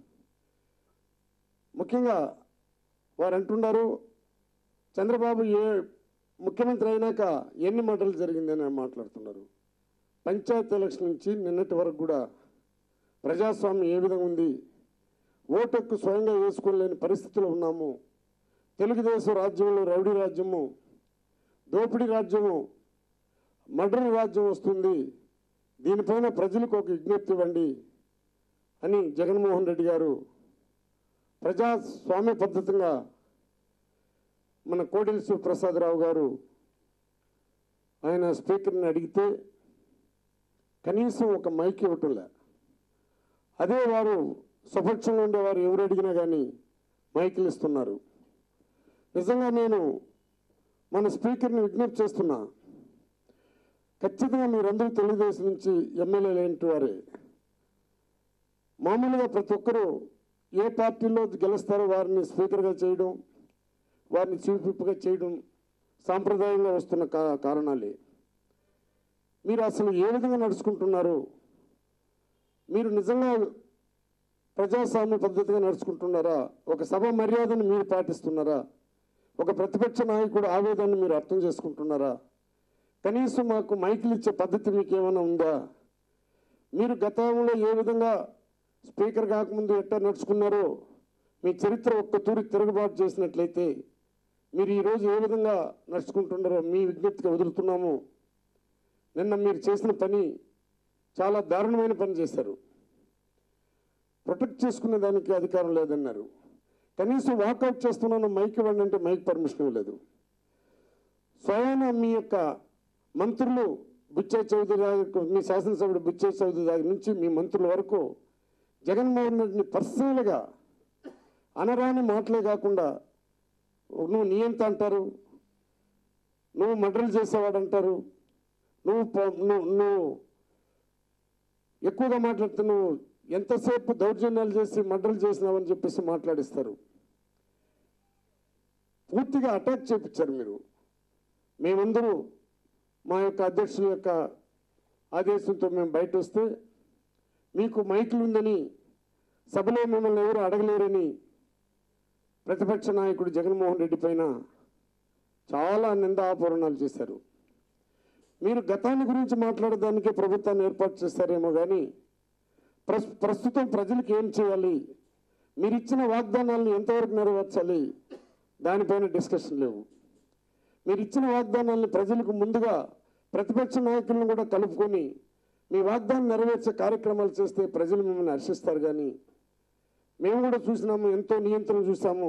B: ముఖ్యంగా వారు అంటున్నారు చంద్రబాబు ఏ ముఖ్యమంత్రి అయినాక ఎన్ని మర్డర్లు జరిగిందని మాట్లాడుతున్నారు పంచాయతీ ఎలక్షన్ నుంచి నిన్నటి వరకు కూడా ప్రజాస్వామ్యం ఏ విధంగా ఉంది ఓటు హక్కు స్వయంగా వేసుకోలేని పరిస్థితిలో ఉన్నాము తెలుగుదేశం రాజ్యంలో రౌడీ రాజ్యము దోపిడీ రాజ్యము మర్డర్ రాజ్యం వస్తుంది దీనిపైన ప్రజలకు ఒక విజ్ఞప్తి ఇవ్వండి అని జగన్మోహన్ రెడ్డి గారు ప్రజాస్వామ్య పద్ధతిగా మన కోడెల శివప్రసాదరావు గారు ఆయన స్పీకర్ని అడిగితే కనీసం ఒక మైక్ ఇవ్వటంలే అదే వారు స్వపక్షంగా ఉండేవారు ఎవరు అడిగినా కానీ మైకులు ఇస్తున్నారు నిజంగా నేను మన స్పీకర్ని విజ్ఞప్తి చేస్తున్నా ఖచ్చితంగా మీరందరూ తెలుగుదేశం నుంచి ఎమ్మెల్యేలు ఏంటి వారే మామూలుగా ప్రతి ఒక్కరూ ఏ పార్టీలో గెలుస్తారో వారిని స్పీకర్గా చేయడం వారిని చీఫ్ విప్గా చేయడం సాంప్రదాయంగా వస్తున్న కా కారణాలే మీరు అసలు ఏ విధంగా నడుచుకుంటున్నారు మీరు నిజంగా ప్రజాస్వామ్య పద్ధతిగా నడుచుకుంటున్నారా ఒక సభ మర్యాదను మీరు పాటిస్తున్నారా ఒక ప్రతిపక్ష నాయకుడు ఆవేదనను మీరు అర్థం చేసుకుంటున్నారా కనీసం మాకు మైకులు ఇచ్చే పద్ధతి మీకు ఏమైనా ఉందా మీరు గతంలో ఏ విధంగా స్పీకర్ కాకముందు ఎట్టా నడుచుకున్నారో మీ చరిత్ర ఒక్క తూరి తిరుగుబాటు చేసినట్లయితే మీరు ఈరోజు ఏ విధంగా నడుచుకుంటున్నారో మీ విజ్ఞప్తిగా వదులుతున్నాము నిన్న మీరు చేసిన పని చాలా దారుణమైన పని చేశారు ప్రొటెక్ట్ చేసుకునే దానికి అధికారం లేదన్నారు కనీసం వాకౌట్ చేస్తున్నాను మైక్ ఇవ్వండి అంటే మైక్ పర్మిషన్ ఇవ్వలేదు స్వయాన మీ యొక్క మంత్రులు బుచ్చయ్య చౌదరి దగ్గర మీ శాసనసభ్యుడు బుచ్చయ్య చౌదరి దగ్గర నుంచి మీ మంత్రుల వరకు జగన్మోహన్ రెడ్డిని పర్సనల్గా అనరాని మాటలే కాకుండా నువ్వు నీ ఎంత అంటారు నువ్వు మర్డర్లు చేసేవాడు అంటారు నువ్వు ప- నువ్వు నువ్వు ఎక్కువగా మాట్లాడితే నువ్వు ఎంతసేపు దౌర్జన్యాలు చేసి మర్డర్లు చేసినావని చెప్పేసి మాట్లాడిస్తారు పూర్తిగా అటాక్ చేపించారు మీరు మేమందరూ మా యొక్క అధ్యక్షుల యొక్క ఆదేశంతో మేము బయట వస్తే మీకు మైకులు ఉందని సభలో మిమ్మల్ని ఎవరు అడగలేరని ప్రతిపక్ష నాయకుడు జగన్మోహన్ రెడ్డి పైన చాలా నిందాపూరణాలు చేశారు మీరు గతాన్ని గురించి మాట్లాడడానికే ప్రభుత్వాన్ని ఏర్పాటు చేస్తారేమో కానీ ప్రస్ ప్రస్తుతం ప్రజలకు ఏం చేయాలి మీరు ఇచ్చిన వాగ్దానాలను ఎంతవరకు నెరవేర్చాలి దానిపైన డిస్కషన్ లేవు మీరు ఇచ్చిన వాగ్దానాలను ప్రజలకు ముందుగా ప్రతిపక్ష నాయకులను కూడా కలుపుకొని మీ వాగ్దానం నెరవేర్చే కార్యక్రమాలు చేస్తే ప్రజలు మిమ్మల్ని హర్షిస్తారు కానీ మేము కూడా చూసినాము ఎంతో నియంత్రణ చూసాము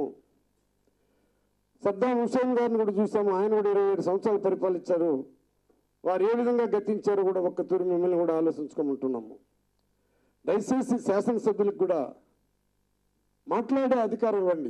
B: సద్దాం హుసేన్ గారిని కూడా చూసాము ఆయన కూడా ఇరవై ఏడు సంవత్సరాలు పరిపాలించారు వారు ఏ విధంగా గతించారో కూడా ఒక్క తూరి మిమ్మల్ని కూడా ఆలోచించుకోమంటున్నాము దయచేసి శాసనసభ్యులకు కూడా మాట్లాడే అధికారం ఇవ్వండి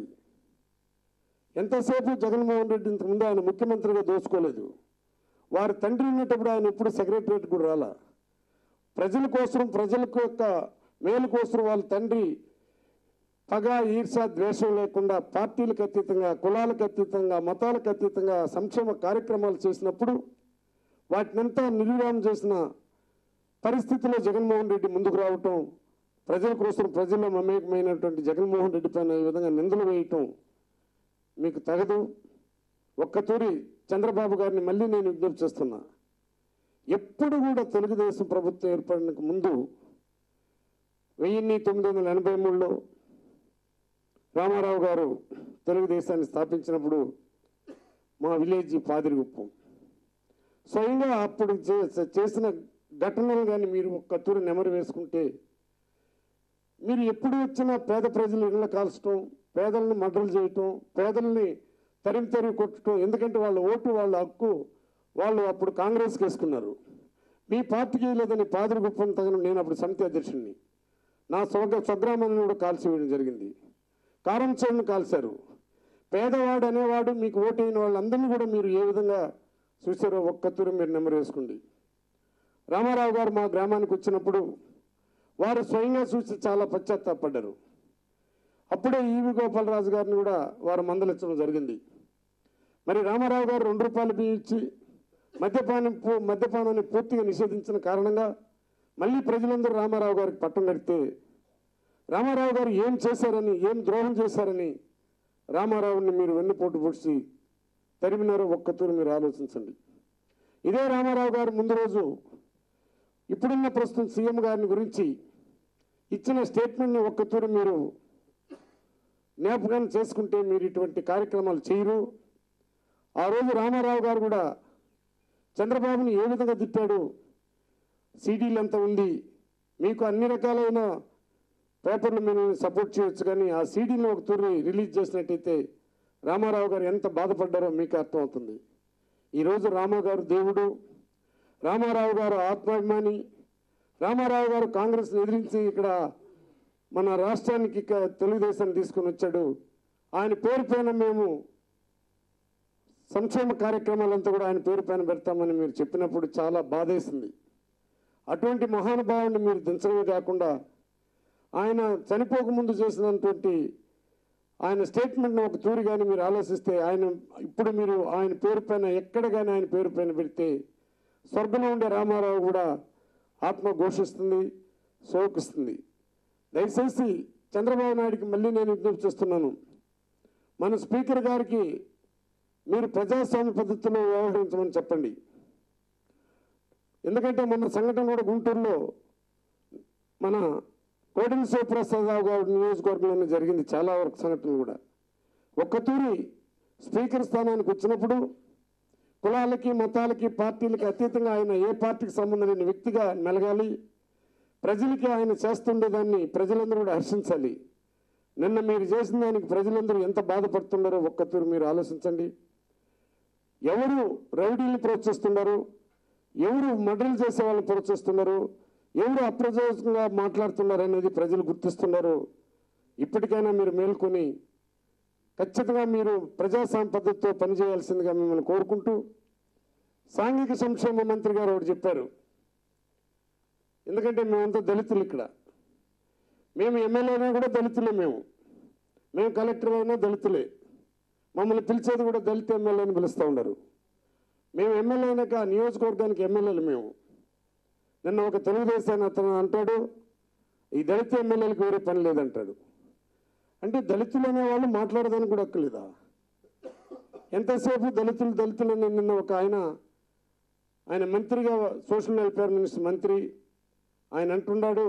B: ఎంతసేపు జగన్మోహన్ రెడ్డి ఇంతకుముందు ఆయన ముఖ్యమంత్రిగా దోచుకోలేదు వారి తండ్రి ఉన్నప్పుడు ఆయన ఎప్పుడు సెక్రటరియట్ కూడా రాలా ప్రజల కోసం ప్రజలకు యొక్క మేలు కోసం వాళ్ళ తండ్రి పగ ఈర్ష ద్వేషం లేకుండా పార్టీలకు అతీతంగా కులాలకు అతీతంగా మతాలకు అతీతంగా సంక్షేమ కార్యక్రమాలు చేసినప్పుడు వాటినంతా నిర్విరామం చేసిన పరిస్థితిలో జగన్మోహన్ రెడ్డి ముందుకు రావటం ప్రజల కోసం ప్రజల్లో మమేకమైనటువంటి జగన్మోహన్ రెడ్డి పైన ఈ విధంగా నిందలు వేయటం మీకు తగదు ఒక్కతూరి చంద్రబాబు గారిని మళ్ళీ నేను విజ్ఞప్తి చేస్తున్నా ఎప్పుడు కూడా తెలుగుదేశం ప్రభుత్వం ఏర్పడినకు ముందు వెయ్యిన్ని తొమ్మిది వందల ఎనభై మూడులో రామారావు గారు తెలుగుదేశాన్ని స్థాపించినప్పుడు మా విలేజ్ పాదిరిగుప్పం స్వయంగా అప్పుడు చే- చేసిన ఘటనలు కానీ మీరు ఒక్క తూరి నెమరు వేసుకుంటే మీరు ఎప్పుడు వచ్చినా పేద ప్రజలు ఇళ్ళ కాల్చడం పేదలను మర్డర్లు చేయటం పేదల్ని తరిమి తరిమి కొట్టడం ఎందుకంటే వాళ్ళ ఓటు వాళ్ళ హక్కు వాళ్ళు అప్పుడు కాంగ్రెస్కి వేసుకున్నారు మీ పార్టీకి లేదని పాదరి గుప్పం తగిన నేను అప్పుడు సమితి అధ్యక్షుడిని నా స్వగ స్వగ్రామాన్ని కూడా కాల్చివేయడం జరిగింది కారం చేను కాల్చారు పేదవాడు అనేవాడు మీకు ఓటైన వాళ్ళందరినీ కూడా మీరు ఏ విధంగా చూసారో ఒక్కతూరు మీరు నెంబర్ వేసుకోండి రామారావు గారు మా గ్రామానికి వచ్చినప్పుడు వారు స్వయంగా చూసి చాలా పశ్చాత్తాపడ్డారు అప్పుడే ఈవి గోపాలరాజు గారిని కూడా వారు మందలించడం జరిగింది మరి రామారావు గారు రెండు రూపాయలు బియ్యం ఇచ్చి మద్యపానం పూ- మద్యపానాన్ని పూర్తిగా నిషేధించిన కారణంగా మళ్ళీ ప్రజలందరూ రామారావు గారికి పట్టం కడితే రామారావు గారు ఏం చేశారని ఏం ద్రోహం చేశారని రామారావుని మీరు వెన్నుపోటు పొడిచి తరిమినారో ఒక్కతూరు మీరు ఆలోచించండి ఇదే రామారావు గారు ముందు రోజు ఇప్పుడున్న ప్రస్తుతం సీఎం గారిని గురించి ఇచ్చిన స్టేట్మెంట్ని ఒక్కతూరు మీరు జ్ఞాపకాన్ని చేసుకుంటే మీరు ఇటువంటి కార్యక్రమాలు చేయరు ఆ రోజు రామారావు గారు కూడా చంద్రబాబుని ఏ విధంగా తిప్పాడు సీడీలు ఎంత ఉంది మీకు అన్ని రకాలైన పేపర్లు మిమ్మల్ని సపోర్ట్ చేయొచ్చు కానీ ఆ సీడీని ఒక తూరి రిలీజ్ చేసినట్టయితే రామారావు గారు ఎంత బాధపడ్డారో మీకు అర్థమవుతుంది ఈరోజు రామ గారు దేవుడు రామారావు గారు ఆత్మాభిమాని రామారావు గారు కాంగ్రెస్ని ఎదిరించి ఇక్కడ మన రాష్ట్రానికి ఇక తెలుగుదేశాన్ని తీసుకొని వచ్చాడు ఆయన పేరు పైన మేము సంక్షేమ కార్యక్రమాలంతా కూడా ఆయన పేరు పైన పెడతామని మీరు చెప్పినప్పుడు చాలా బాధేసింది అటువంటి మహానుభావుని మీరు దించడమే కాకుండా ఆయన చనిపోకముందు చేసినటువంటి ఆయన స్టేట్మెంట్ని ఒక తూరి కానీ మీరు ఆలోచిస్తే ఆయన ఇప్పుడు మీరు ఆయన పేరు పైన ఎక్కడ కానీ ఆయన పేరు పైన పెడితే స్వర్గంలో ఉండే రామారావు కూడా ఆత్మ ఘోషిస్తుంది శోకిస్తుంది దయచేసి చంద్రబాబు నాయుడికి మళ్ళీ నేను విజ్ఞప్తి చేస్తున్నాను మన స్పీకర్ గారికి మీరు ప్రజాస్వామ్య పద్ధతిలో వ్యవహరించమని చెప్పండి ఎందుకంటే మొన్న సంఘటన కూడా గుంటూరులో మన కోటిల శివప్రసాదరావు గారి నియోజకవర్గంలోనే జరిగింది చాలా వరకు సంఘటనలు కూడా ఒక్కతూరి స్పీకర్ స్థానానికి వచ్చినప్పుడు కులాలకి మతాలకి పార్టీలకి అతీతంగా ఆయన ఏ పార్టీకి సంబంధం లేని వ్యక్తిగా మెలగాలి ప్రజలకి ఆయన చేస్తుండేదాన్ని ప్రజలందరూ కూడా హర్షించాలి నిన్న మీరు చేసిన దానికి ప్రజలందరూ ఎంత బాధపడుతున్నారో ఒక్కతూరు మీరు ఆలోచించండి ఎవరు రౌడీని ప్రోత్సహిస్తున్నారు ఎవరు మర్డర్లు చేసే వాళ్ళని ప్రోత్సహిస్తున్నారు ఎవరు అప్రజోజకంగా మాట్లాడుతున్నారు అనేది ప్రజలు గుర్తిస్తున్నారు ఇప్పటికైనా మీరు మేల్కొని ఖచ్చితంగా మీరు ప్రజాస్వామ్య పద్ధతితో పనిచేయాల్సిందిగా మిమ్మల్ని కోరుకుంటూ సాంఘిక సంక్షేమ మంత్రి గారు ఒకటి చెప్పారు ఎందుకంటే మేమంతా దళితులు ఇక్కడ మేము ఎమ్మెల్యేనా కూడా దళితులే మేము మేము కలెక్టర్ అయినా దళితులే మమ్మల్ని పిలిచేది కూడా దళిత ఎమ్మెల్యేని పిలుస్తూ ఉన్నారు మేము ఎమ్మెల్యే అయినాక ఆ నియోజకవర్గానికి ఎమ్మెల్యేలు మేము నిన్న ఒక తెలుగుదేశాన్ని అతను అంటాడు ఈ దళిత ఎమ్మెల్యేలకు వేరే పని లేదంటాడు అంటే దళితులు అనే వాళ్ళు మాట్లాడదానికి కూడా అక్కలేదా ఎంతసేపు దళితులు దళితులు అని నిన్న ఒక ఆయన ఆయన మంత్రిగా సోషల్ వెల్ఫేర్ మినిస్టర్ మంత్రి ఆయన అంటున్నాడు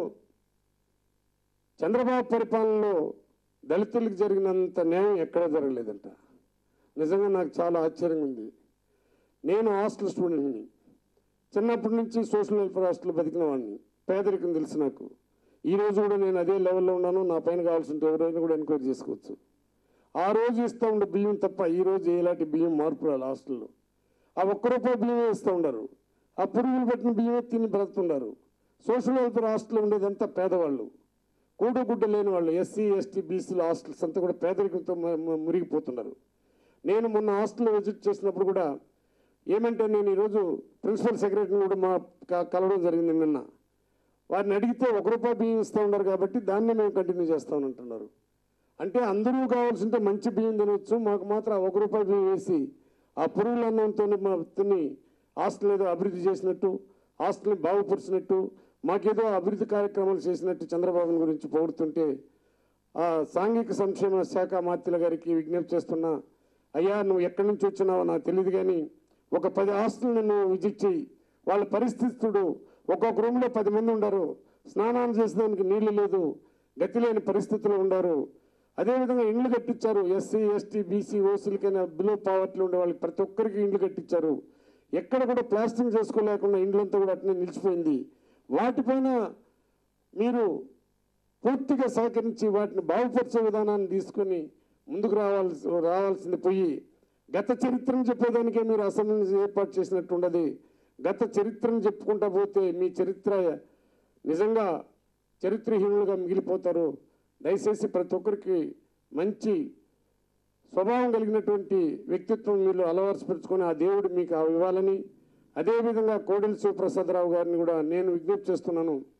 B: చంద్రబాబు పరిపాలనలో దళితులకు జరిగినంత న్యాయం ఎక్కడా జరగలేదంట నిజంగా నాకు చాలా ఆశ్చర్యంగా ఉంది నేను హాస్టల్ స్టూడెంట్ని చిన్నప్పటి నుంచి సోషల్ వెల్ఫేర్ హాస్టల్ బతికిన వాడిని పేదరికం తెలుసు నాకు ఈ రోజు కూడా నేను అదే లెవెల్లో ఉన్నాను నా పైన కావాల్సి ఉంటే ఎవరైనా కూడా ఎంక్వైరీ చేసుకోవచ్చు ఆ రోజు ఇస్తూ ఉండే బియ్యం తప్ప ఈ రోజు ఎలాంటి బియ్యం మార్పు రాలి హాస్టల్లో ఆ ఒక్క రూపాయి బియ్యమే ఇస్తూ ఉండరు ఆ పురుగులు పెట్టిన బియ్యమే తిని బ్రతుకున్నారు సోషల్ వెల్ఫేర్ హాస్టల్లో ఉండేదంతా పేదవాళ్ళు కూడు గుడ్డ లేని వాళ్ళు ఎస్సీ ఎస్టీ బీసీల హాస్టల్స్ అంతా కూడా పేదరికంతో మ- మ- మురిగిపోతున్నారు నేను మొన్న హాస్టల్లో విజిట్ చేసినప్పుడు కూడా ఏమంటే నేను ఈరోజు ప్రిన్సిపల్ సెక్రటరీని కూడా మా క- కలవడం జరిగింది నిన్న వారిని అడిగితే ఒక రూపాయి బియ్యం ఇస్తూ ఉన్నారు కాబట్టి దాన్ని మేము కంటిన్యూ చేస్తామంటున్నారు అంటే అందరూ కావాల్సింటే మంచి బియ్యం తినవచ్చు మాకు మాత్రం ఆ ఒక రూపాయి బియ్యం వేసి ఆ పురుగుల అన్నంతో మా తిని హాస్టల్ ఏదో అభివృద్ధి చేసినట్టు హాస్టల్ని బాగుపరిచినట్టు మాకేదో అభివృద్ధి కార్యక్రమాలు చేసినట్టు చంద్రబాబు గురించి పొగుడుతుంటే ఆ సాంఘిక సంక్షేమ శాఖ మాత్యుల గారికి విజ్ఞప్తి చేస్తున్నా అయ్యా నువ్వు ఎక్కడి నుంచి వచ్చినావో నాకు తెలియదు కానీ ఒక పది హాస్టల్ని నువ్వు విజిట్ చేయి వాళ్ళ పరిస్థితి చూడు ఒక్కొక్క రూమ్లో పది మంది ఉండరు స్నానాలు చేసేదానికి నీళ్లు లేదు గతి లేని పరిస్థితులు ఉండారు అదేవిధంగా ఇండ్లు కట్టించారు ఎస్సీ ఎస్టీ బీసీ ఓసీలకైనా బిలో పావర్టీలో ఉండే వాళ్ళకి ప్రతి ఒక్కరికి ఇండ్లు కట్టించారు ఎక్కడ కూడా ప్లాస్టింగ్ చేసుకోలేకుండా ఇండ్లంతా కూడా అట్నే నిలిచిపోయింది వాటిపైన మీరు పూర్తిగా సహకరించి వాటిని బాగుపరిచే విధానాన్ని తీసుకొని ముందుకు రావాల్సి రావాల్సింది పోయి గత చరిత్రను చెప్పేదానికే మీరు అసెంబ్లీ ఏర్పాటు చేసినట్టు ఉండదు గత చరిత్రను చెప్పుకుంటా పోతే మీ చరిత్ర నిజంగా చరిత్రహీనులుగా మిగిలిపోతారు దయచేసి ప్రతి ఒక్కరికి మంచి స్వభావం కలిగినటువంటి వ్యక్తిత్వం మీరు అలవరుచుకొని ఆ దేవుడు మీకు ఆ ఇవ్వాలని అదేవిధంగా కోడెల శివప్రసాదరావు గారిని కూడా నేను విజ్ఞప్తి చేస్తున్నాను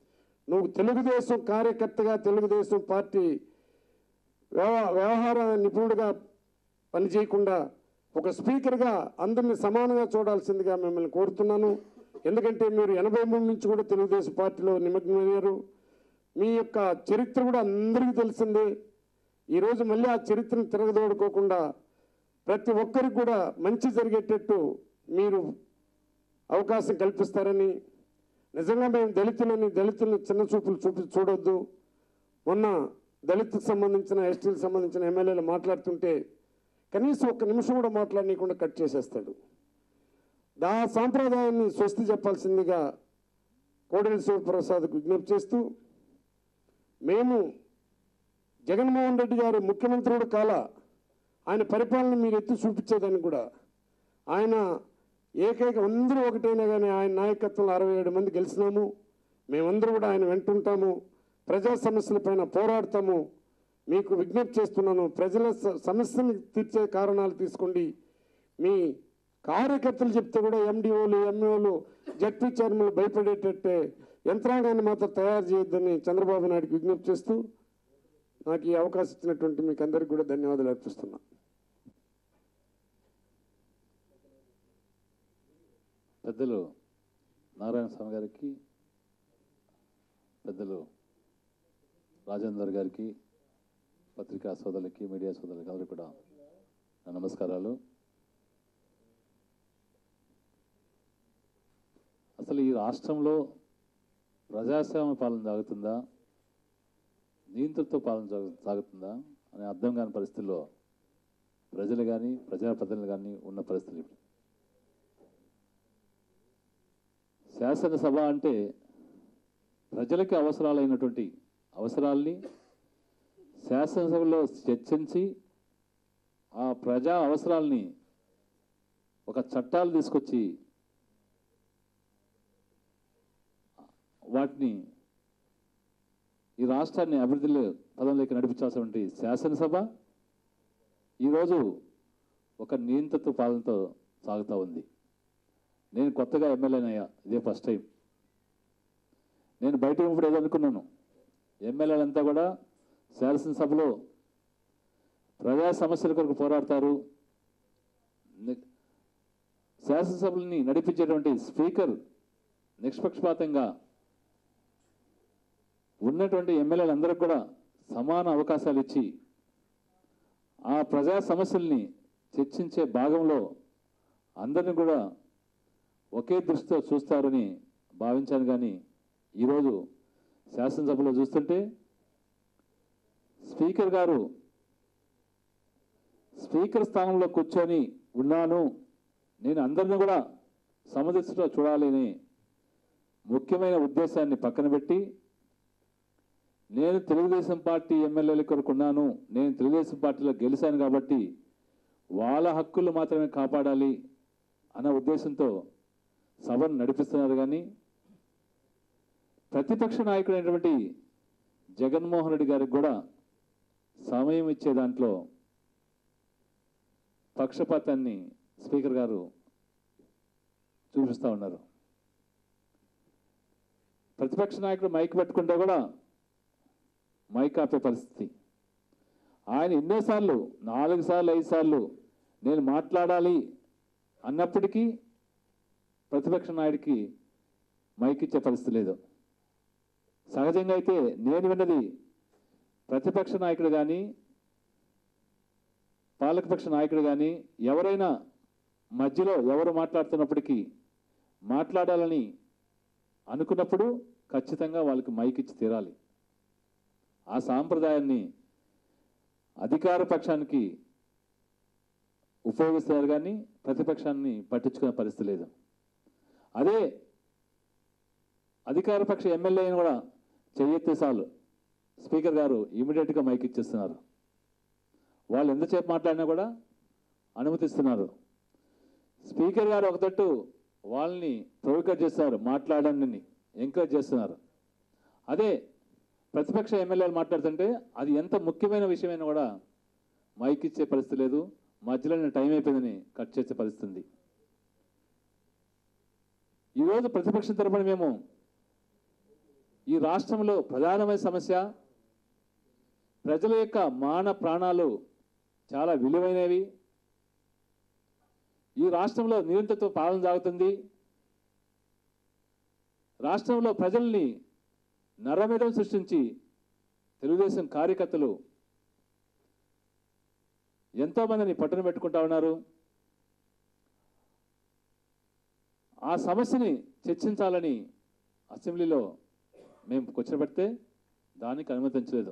B: నువ్వు తెలుగుదేశం కార్యకర్తగా తెలుగుదేశం పార్టీ వ్యవ- వ్యవహార నిపుణుడిగా పనిచేయకుండా ఒక స్పీకర్గా అందరినీ సమానంగా చూడాల్సిందిగా మిమ్మల్ని కోరుతున్నాను ఎందుకంటే మీరు ఎనభై మూడు నుంచి కూడా తెలుగుదేశం పార్టీలో నిమగ్నమయ్యారు మీ యొక్క చరిత్ర కూడా అందరికీ తెలిసిందే ఈరోజు మళ్ళీ ఆ చరిత్రను తిరగదోడుకోకుండా ప్రతి ఒక్కరికి కూడా మంచి జరిగేటట్టు మీరు అవకాశం కల్పిస్తారని నిజంగా మేము దళితులని దళితులను చిన్న చూపులు చూపి చూడొద్దు మొన్న దళితులకు సంబంధించిన ఎస్టీలకు సంబంధించిన ఎమ్మెల్యేలు మాట్లాడుతుంటే కనీసం ఒక్క నిమిషం కూడా మాట్లాడనీయకుండా కట్ చేసేస్తాడు దా సాంప్రదాయాన్ని స్వస్తి చెప్పాల్సిందిగా కోడెల శివప్రసాద్కు విజ్ఞప్తి చేస్తూ మేము జగన్మోహన్ రెడ్డి గారు ముఖ్యమంత్రుడు కాల ఆయన పరిపాలన మీరు ఎత్తి చూపించేదాన్ని కూడా ఆయన ఏకైక అందరూ ఒకటైనా కానీ ఆయన నాయకత్వంలో అరవై ఏడు మంది గెలిచినాము మేమందరూ కూడా ఆయన వెంటుంటాము ప్రజా సమస్యలపైన పోరాడతాము మీకు విజ్ఞప్తి చేస్తున్నాను ప్రజల స- సమస్యని తీర్చే కారణాలు తీసుకోండి మీ కార్యకర్తలు చెప్తే కూడా ఎండిఓలు ఎంఈఓలు జడ్పీ చైర్మన్లు భయపడేటట్టే యంత్రాంగాన్ని మాత్రం తయారు చేయొద్దని చంద్రబాబు నాయుడుకి విజ్ఞప్తి చేస్తూ నాకు ఈ అవకాశం ఇచ్చినటువంటి మీకు అందరికీ కూడా ధన్యవాదాలు అర్పిస్తున్నా
C: పెద్దలు నారాయణ స్వామి గారికి పెద్దలు రాజేందర్ గారికి పత్రికా సోదరులకి మీడియా సోదరులకి అందరికీ కూడా నా నమస్కారాలు అసలు ఈ రాష్ట్రంలో ప్రజాస్వామ్య పాలన సాగుతుందా నియంతృత్వ పాలన సాగు- సాగుతుందా అనే అర్థం కాని పరిస్థితుల్లో ప్రజలు కానీ ప్రజాప్రతినిధులు కానీ ఉన్న పరిస్థితులు ఇప్పుడు శాసనసభ అంటే ప్రజలకి అవసరాలైనటువంటి అవసరాల్ని శాసనసభలో చర్చించి ఆ ప్రజా అవసరాల్ని ఒక చట్టాలు తీసుకొచ్చి వాటిని ఈ రాష్ట్రాన్ని అభివృద్ధిలో పదంలోకి నడిపించాల్సినటువంటి శాసనసభ ఈరోజు ఒక నియంత్రిత పాలనతో సాగుతూ ఉంది నేను కొత్తగా ఎమ్మెల్యేనయ్యా ఇదే ఫస్ట్ టైం నేను బయట ఉన్నప్పుడు ఏదో అనుకున్నాను ఎమ్మెల్యేలంతా కూడా శాసనసభలో ప్రజా సమస్యల కొరకు పోరాడతారు ని- శాసనసభలని నడిపించేటువంటి స్పీకర్ నిష్పక్షపాతంగా ఉన్నటువంటి ఎమ్మెల్యేలందరికీ కూడా సమాన అవకాశాలు ఇచ్చి ఆ ప్రజా సమస్యల్ని చర్చించే భాగంలో అందరిని కూడా ఒకే దృష్టితో చూస్తారని భావించాను కానీ ఈరోజు శాసనసభలో చూస్తుంటే స్పీకర్ గారు స్పీకర్ స్థానంలో కూర్చొని ఉన్నాను నేను అందరిని కూడా సమదృష్టిలో చూడాలని ముఖ్యమైన ఉద్దేశాన్ని పక్కన పెట్టి నేను తెలుగుదేశం పార్టీ ఎమ్మెల్యేల కొరకు ఉన్నాను నేను తెలుగుదేశం పార్టీలో గెలిచాను కాబట్టి వాళ్ళ హక్కులు మాత్రమే కాపాడాలి అన్న ఉద్దేశంతో సభను నడిపిస్తున్నారు కానీ ప్రతిపక్ష నాయకుడైనటువంటి జగన్మోహన్ రెడ్డి గారికి కూడా సమయం ఇచ్చే దాంట్లో పక్షపాతాన్ని స్పీకర్ గారు చూపిస్తూ ఉన్నారు ప్రతిపక్ష నాయకుడు మైక్ పెట్టుకుంటే కూడా మైక్ ఆపే పరిస్థితి ఆయన ఎన్నోసార్లు నాలుగు సార్లు ఐదు సార్లు నేను మాట్లాడాలి అన్నప్పటికీ ప్రతిపక్ష నాయుడికి మైక్ ఇచ్చే పరిస్థితి లేదు సహజంగా అయితే నేను విన్నది ప్రతిపక్ష నాయకుడు కానీ పాలకపక్ష నాయకుడు కానీ ఎవరైనా మధ్యలో ఎవరు మాట్లాడుతున్నప్పటికీ మాట్లాడాలని అనుకున్నప్పుడు ఖచ్చితంగా వాళ్ళకి మైక్ ఇచ్చి తీరాలి ఆ సాంప్రదాయాన్ని అధికార పక్షానికి ఉపయోగిస్తారు కానీ ప్రతిపక్షాన్ని పట్టించుకునే పరిస్థితి లేదు అదే అధికార పక్ష ఎమ్మెల్యేని కూడా చెయ్యెత్తే చాలు స్పీకర్ గారు ఇమీడియట్గా మైక్ ఇచ్చేస్తున్నారు వాళ్ళు ఎంతసేపు మాట్లాడినా కూడా అనుమతిస్తున్నారు స్పీకర్ గారు ఒక తట్టు వాళ్ళని ప్రొవికేట్ చేస్తారు మాట్లాడండి ఎంకరేజ్ చేస్తున్నారు అదే ప్రతిపక్ష ఎమ్మెల్యేలు మాట్లాడుతుంటే అది ఎంత ముఖ్యమైన విషయమైనా కూడా మైక్ ఇచ్చే పరిస్థితి లేదు మధ్యలో టైం అయిపోయిందని కట్ చేసే పరిస్థితి ఉంది ఈరోజు ప్రతిపక్షం తరపున మేము ఈ రాష్ట్రంలో ప్రధానమైన సమస్య ప్రజల యొక్క మాన ప్రాణాలు చాలా విలువైనవి ఈ రాష్ట్రంలో నిరంతరత్వ పాలన సాగుతుంది రాష్ట్రంలో ప్రజల్ని నరమేధం సృష్టించి తెలుగుదేశం కార్యకర్తలు ఎంతోమందిని పట్టున పెట్టుకుంటా ఉన్నారు ఆ సమస్యని చర్చించాలని అసెంబ్లీలో మేము కూర్చోబెడితే దానికి అనుమతించలేదు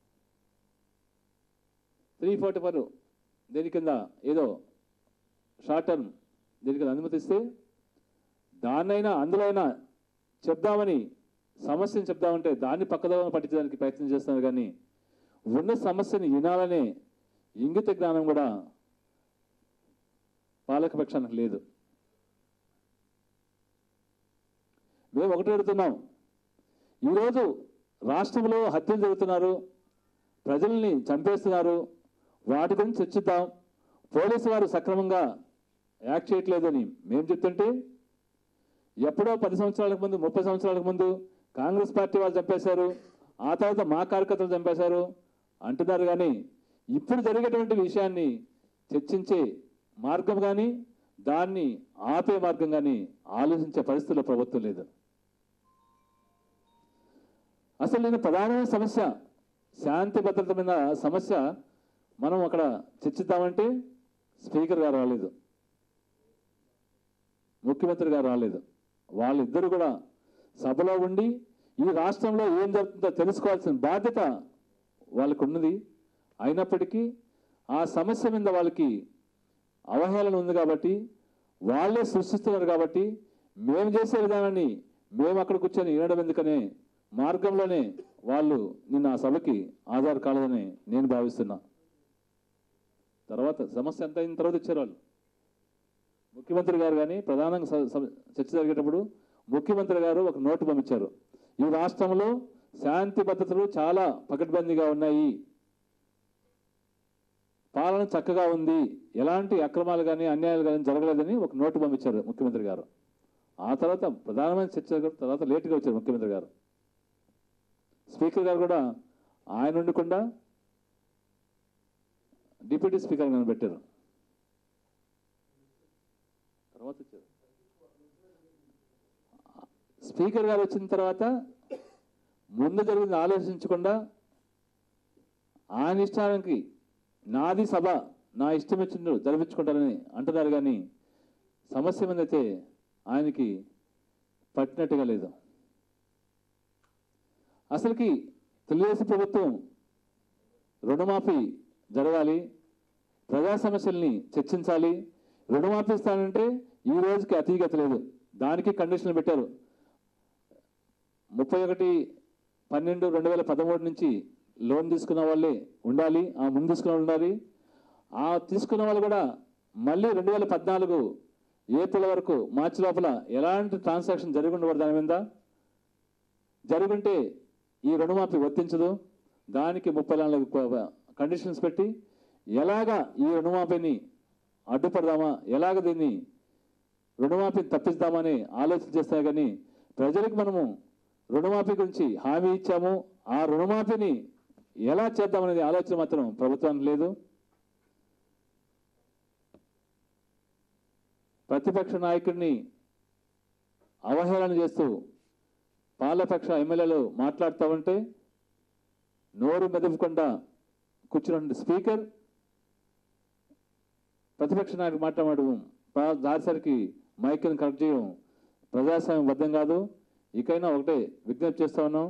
C: త్రీ ఫార్టీ ఫోర్ దేని కింద ఏదో షార్ట్ టర్మ్ దీని కింద అనుమతిస్తే దాన్నైనా అందులో అయినా చెప్దామని సమస్యను చెప్దామంటే దాన్ని పక్కదోవ పట్టించడానికి ప్రయత్నం చేస్తున్నారు కానీ ఉన్న సమస్యని వినాలనే ఇంగిత జ్ఞానం కూడా పాలకపక్షానికి లేదు మేము ఒకటి అడుగుతున్నాం ఈరోజు రాష్ట్రంలో హత్యలు జరుగుతున్నారు ప్రజల్ని చంపేస్తున్నారు వాటి గురించి చర్చిద్దాం పోలీసు వారు సక్రమంగా యాక్ట్ చేయట్లేదని మేము చెప్తుంటే ఎప్పుడో పది సంవత్సరాలకు ముందు ముప్పై సంవత్సరాలకు ముందు కాంగ్రెస్ పార్టీ వాళ్ళు చంపేశారు ఆ తర్వాత మా కార్యకర్తలు చంపేశారు అంటున్నారు కానీ ఇప్పుడు జరిగేటువంటి విషయాన్ని చర్చించే మార్గం కానీ దాన్ని ఆపే మార్గం కానీ ఆలోచించే పరిస్థితుల్లో ప్రభుత్వం లేదు అసలు నేను ప్రధానమైన సమస్య శాంతి భద్రత మీద సమస్య మనం అక్కడ చర్చిద్దామంటే స్పీకర్ గారు రాలేదు ముఖ్యమంత్రి గారు రాలేదు వాళ్ళిద్దరు కూడా సభలో ఉండి ఈ రాష్ట్రంలో ఏం జరుగుతుందో తెలుసుకోవాల్సిన బాధ్యత వాళ్ళకు ఉన్నది అయినప్పటికీ ఆ సమస్య మీద వాళ్ళకి అవహేళన ఉంది కాబట్టి వాళ్ళే సృష్టిస్తున్నారు కాబట్టి మేము చేసే విధానాన్ని మేము అక్కడ కూర్చొని వినడం ఎందుకనే మార్గంలోనే వాళ్ళు నిన్న ఆ సభకి ఆధార్ కాలేదని నేను భావిస్తున్నా తర్వాత సమస్య ఎంత అయిన తర్వాత ఇచ్చారు వాళ్ళు ముఖ్యమంత్రి గారు కానీ ప్రధానంగా స- స- చర్చ జరిగేటప్పుడు ముఖ్యమంత్రి గారు ఒక నోటు పంపించారు ఈ రాష్ట్రంలో శాంతి భద్రతలు చాలా పకడ్బందీగా ఉన్నాయి పాలన చక్కగా ఉంది ఎలాంటి అక్రమాలు కానీ అన్యాయాలు కానీ జరగలేదని ఒక నోటు పంపించారు ముఖ్యమంత్రి గారు ఆ తర్వాత ప్రధానమైన చర్చ జరిగిన తర్వాత లేటుగా వచ్చారు ముఖ్యమంత్రి గారు స్పీకర్ గారు కూడా ఆయన ఉండకుండా డిప్యూటీ స్పీకర్ గారిని పెట్టారు తర్వాత వచ్చారు స్పీకర్ గారు వచ్చిన తర్వాత ముందు జరిగింది ఆలోచించకుండా ఆయన ఇష్టానికి నాది సభ నా ఇష్టం వచ్చిండు జరిపించుకుంటారని అంటున్నారు కానీ సమస్య మీద అయితే ఆయనకి పట్టినట్టుగా లేదు అసలుకి తెలుగుదేశం ప్రభుత్వం రుణమాఫీ జరగాలి ప్రజా సమస్యల్ని చర్చించాలి రుణమాఫీ ఇస్తానంటే ఈ రోజుకి అతీగత లేదు దానికి కండిషన్లు పెట్టారు ముప్పై ఒకటి పన్నెండు రెండు వేల పదమూడు నుంచి లోన్ తీసుకున్న వాళ్ళే ఉండాలి ఆ ముందు తీసుకున్న వాళ్ళు ఉండాలి ఆ తీసుకున్న వాళ్ళు కూడా మళ్ళీ రెండు వేల పద్నాలుగు ఏప్రిల్ వరకు మార్చి లోపల ఎలాంటి ట్రాన్సాక్షన్ జరిగి ఉండకూడదు దాని మీద జరుగుంటే ఈ రుణమాఫీ వర్తించదు దానికి ముప్పై నాలుగు ప- కండిషన్స్ పెట్టి ఎలాగా ఈ రుణమాఫీని అడ్డుపడదామా ఎలాగ దీన్ని రుణమాఫీని తప్పిస్తామని ఆలోచన చేస్తాయి కానీ ప్రజలకు మనము రుణమాఫీ గురించి హామీ ఇచ్చాము ఆ రుణమాఫీని ఎలా చేద్దామనేది ఆలోచన మాత్రం ప్రభుత్వానికి లేదు ప్రతిపక్ష నాయకుడిని అవహేళన చేస్తూ పాలపక్ష ఎమ్మెల్యేలు మాట్లాడుతూ ఉంటే నోరు మెదపకుండా కూర్చున్న స్పీకర్ ప్రతిపక్ష నాయకుడు మాట్లాడడం ప్ర- దారిసరికి మైక్ని కరెక్ట్ చేయడం ప్రజాస్వామ్యం బద్దం కాదు ఇకైనా ఒకటే విజ్ఞప్తి చేస్తా ఉన్నాం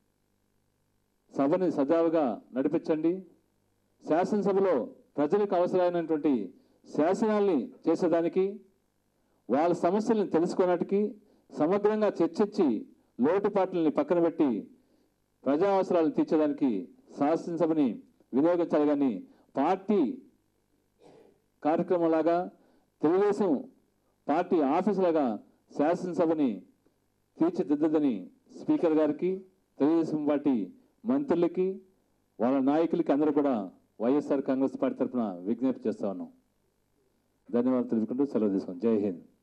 C: సభని సజావుగా నడిపించండి శాసనసభలో ప్రజలకు అవసరమైనటువంటి శాసనాల్ని చేసేదానికి వాళ్ళ సమస్యలను తెలుసుకున్నట్టుకి సమగ్రంగా చర్చించి లోటుపాట్లని పక్కన పెట్టి ప్రజా అవసరాలను తీర్చడానికి శాసనసభని వినియోగించాలి కానీ పార్టీ కార్యక్రమంలాగా తెలుగుదేశం పార్టీ ఆఫీసులాగా శాసనసభని తీర్చిదిద్దదని స్పీకర్ గారికి తెలుగుదేశం పార్టీ మంత్రులకి వాళ్ళ నాయకులకి అందరూ కూడా వైఎస్ఆర్ కాంగ్రెస్ పార్టీ తరఫున విజ్ఞప్తి చేస్తా ఉన్నాం ధన్యవాదాలు తెలుపుకుంటూ సెలవు తీసుకున్నాం జై హింద్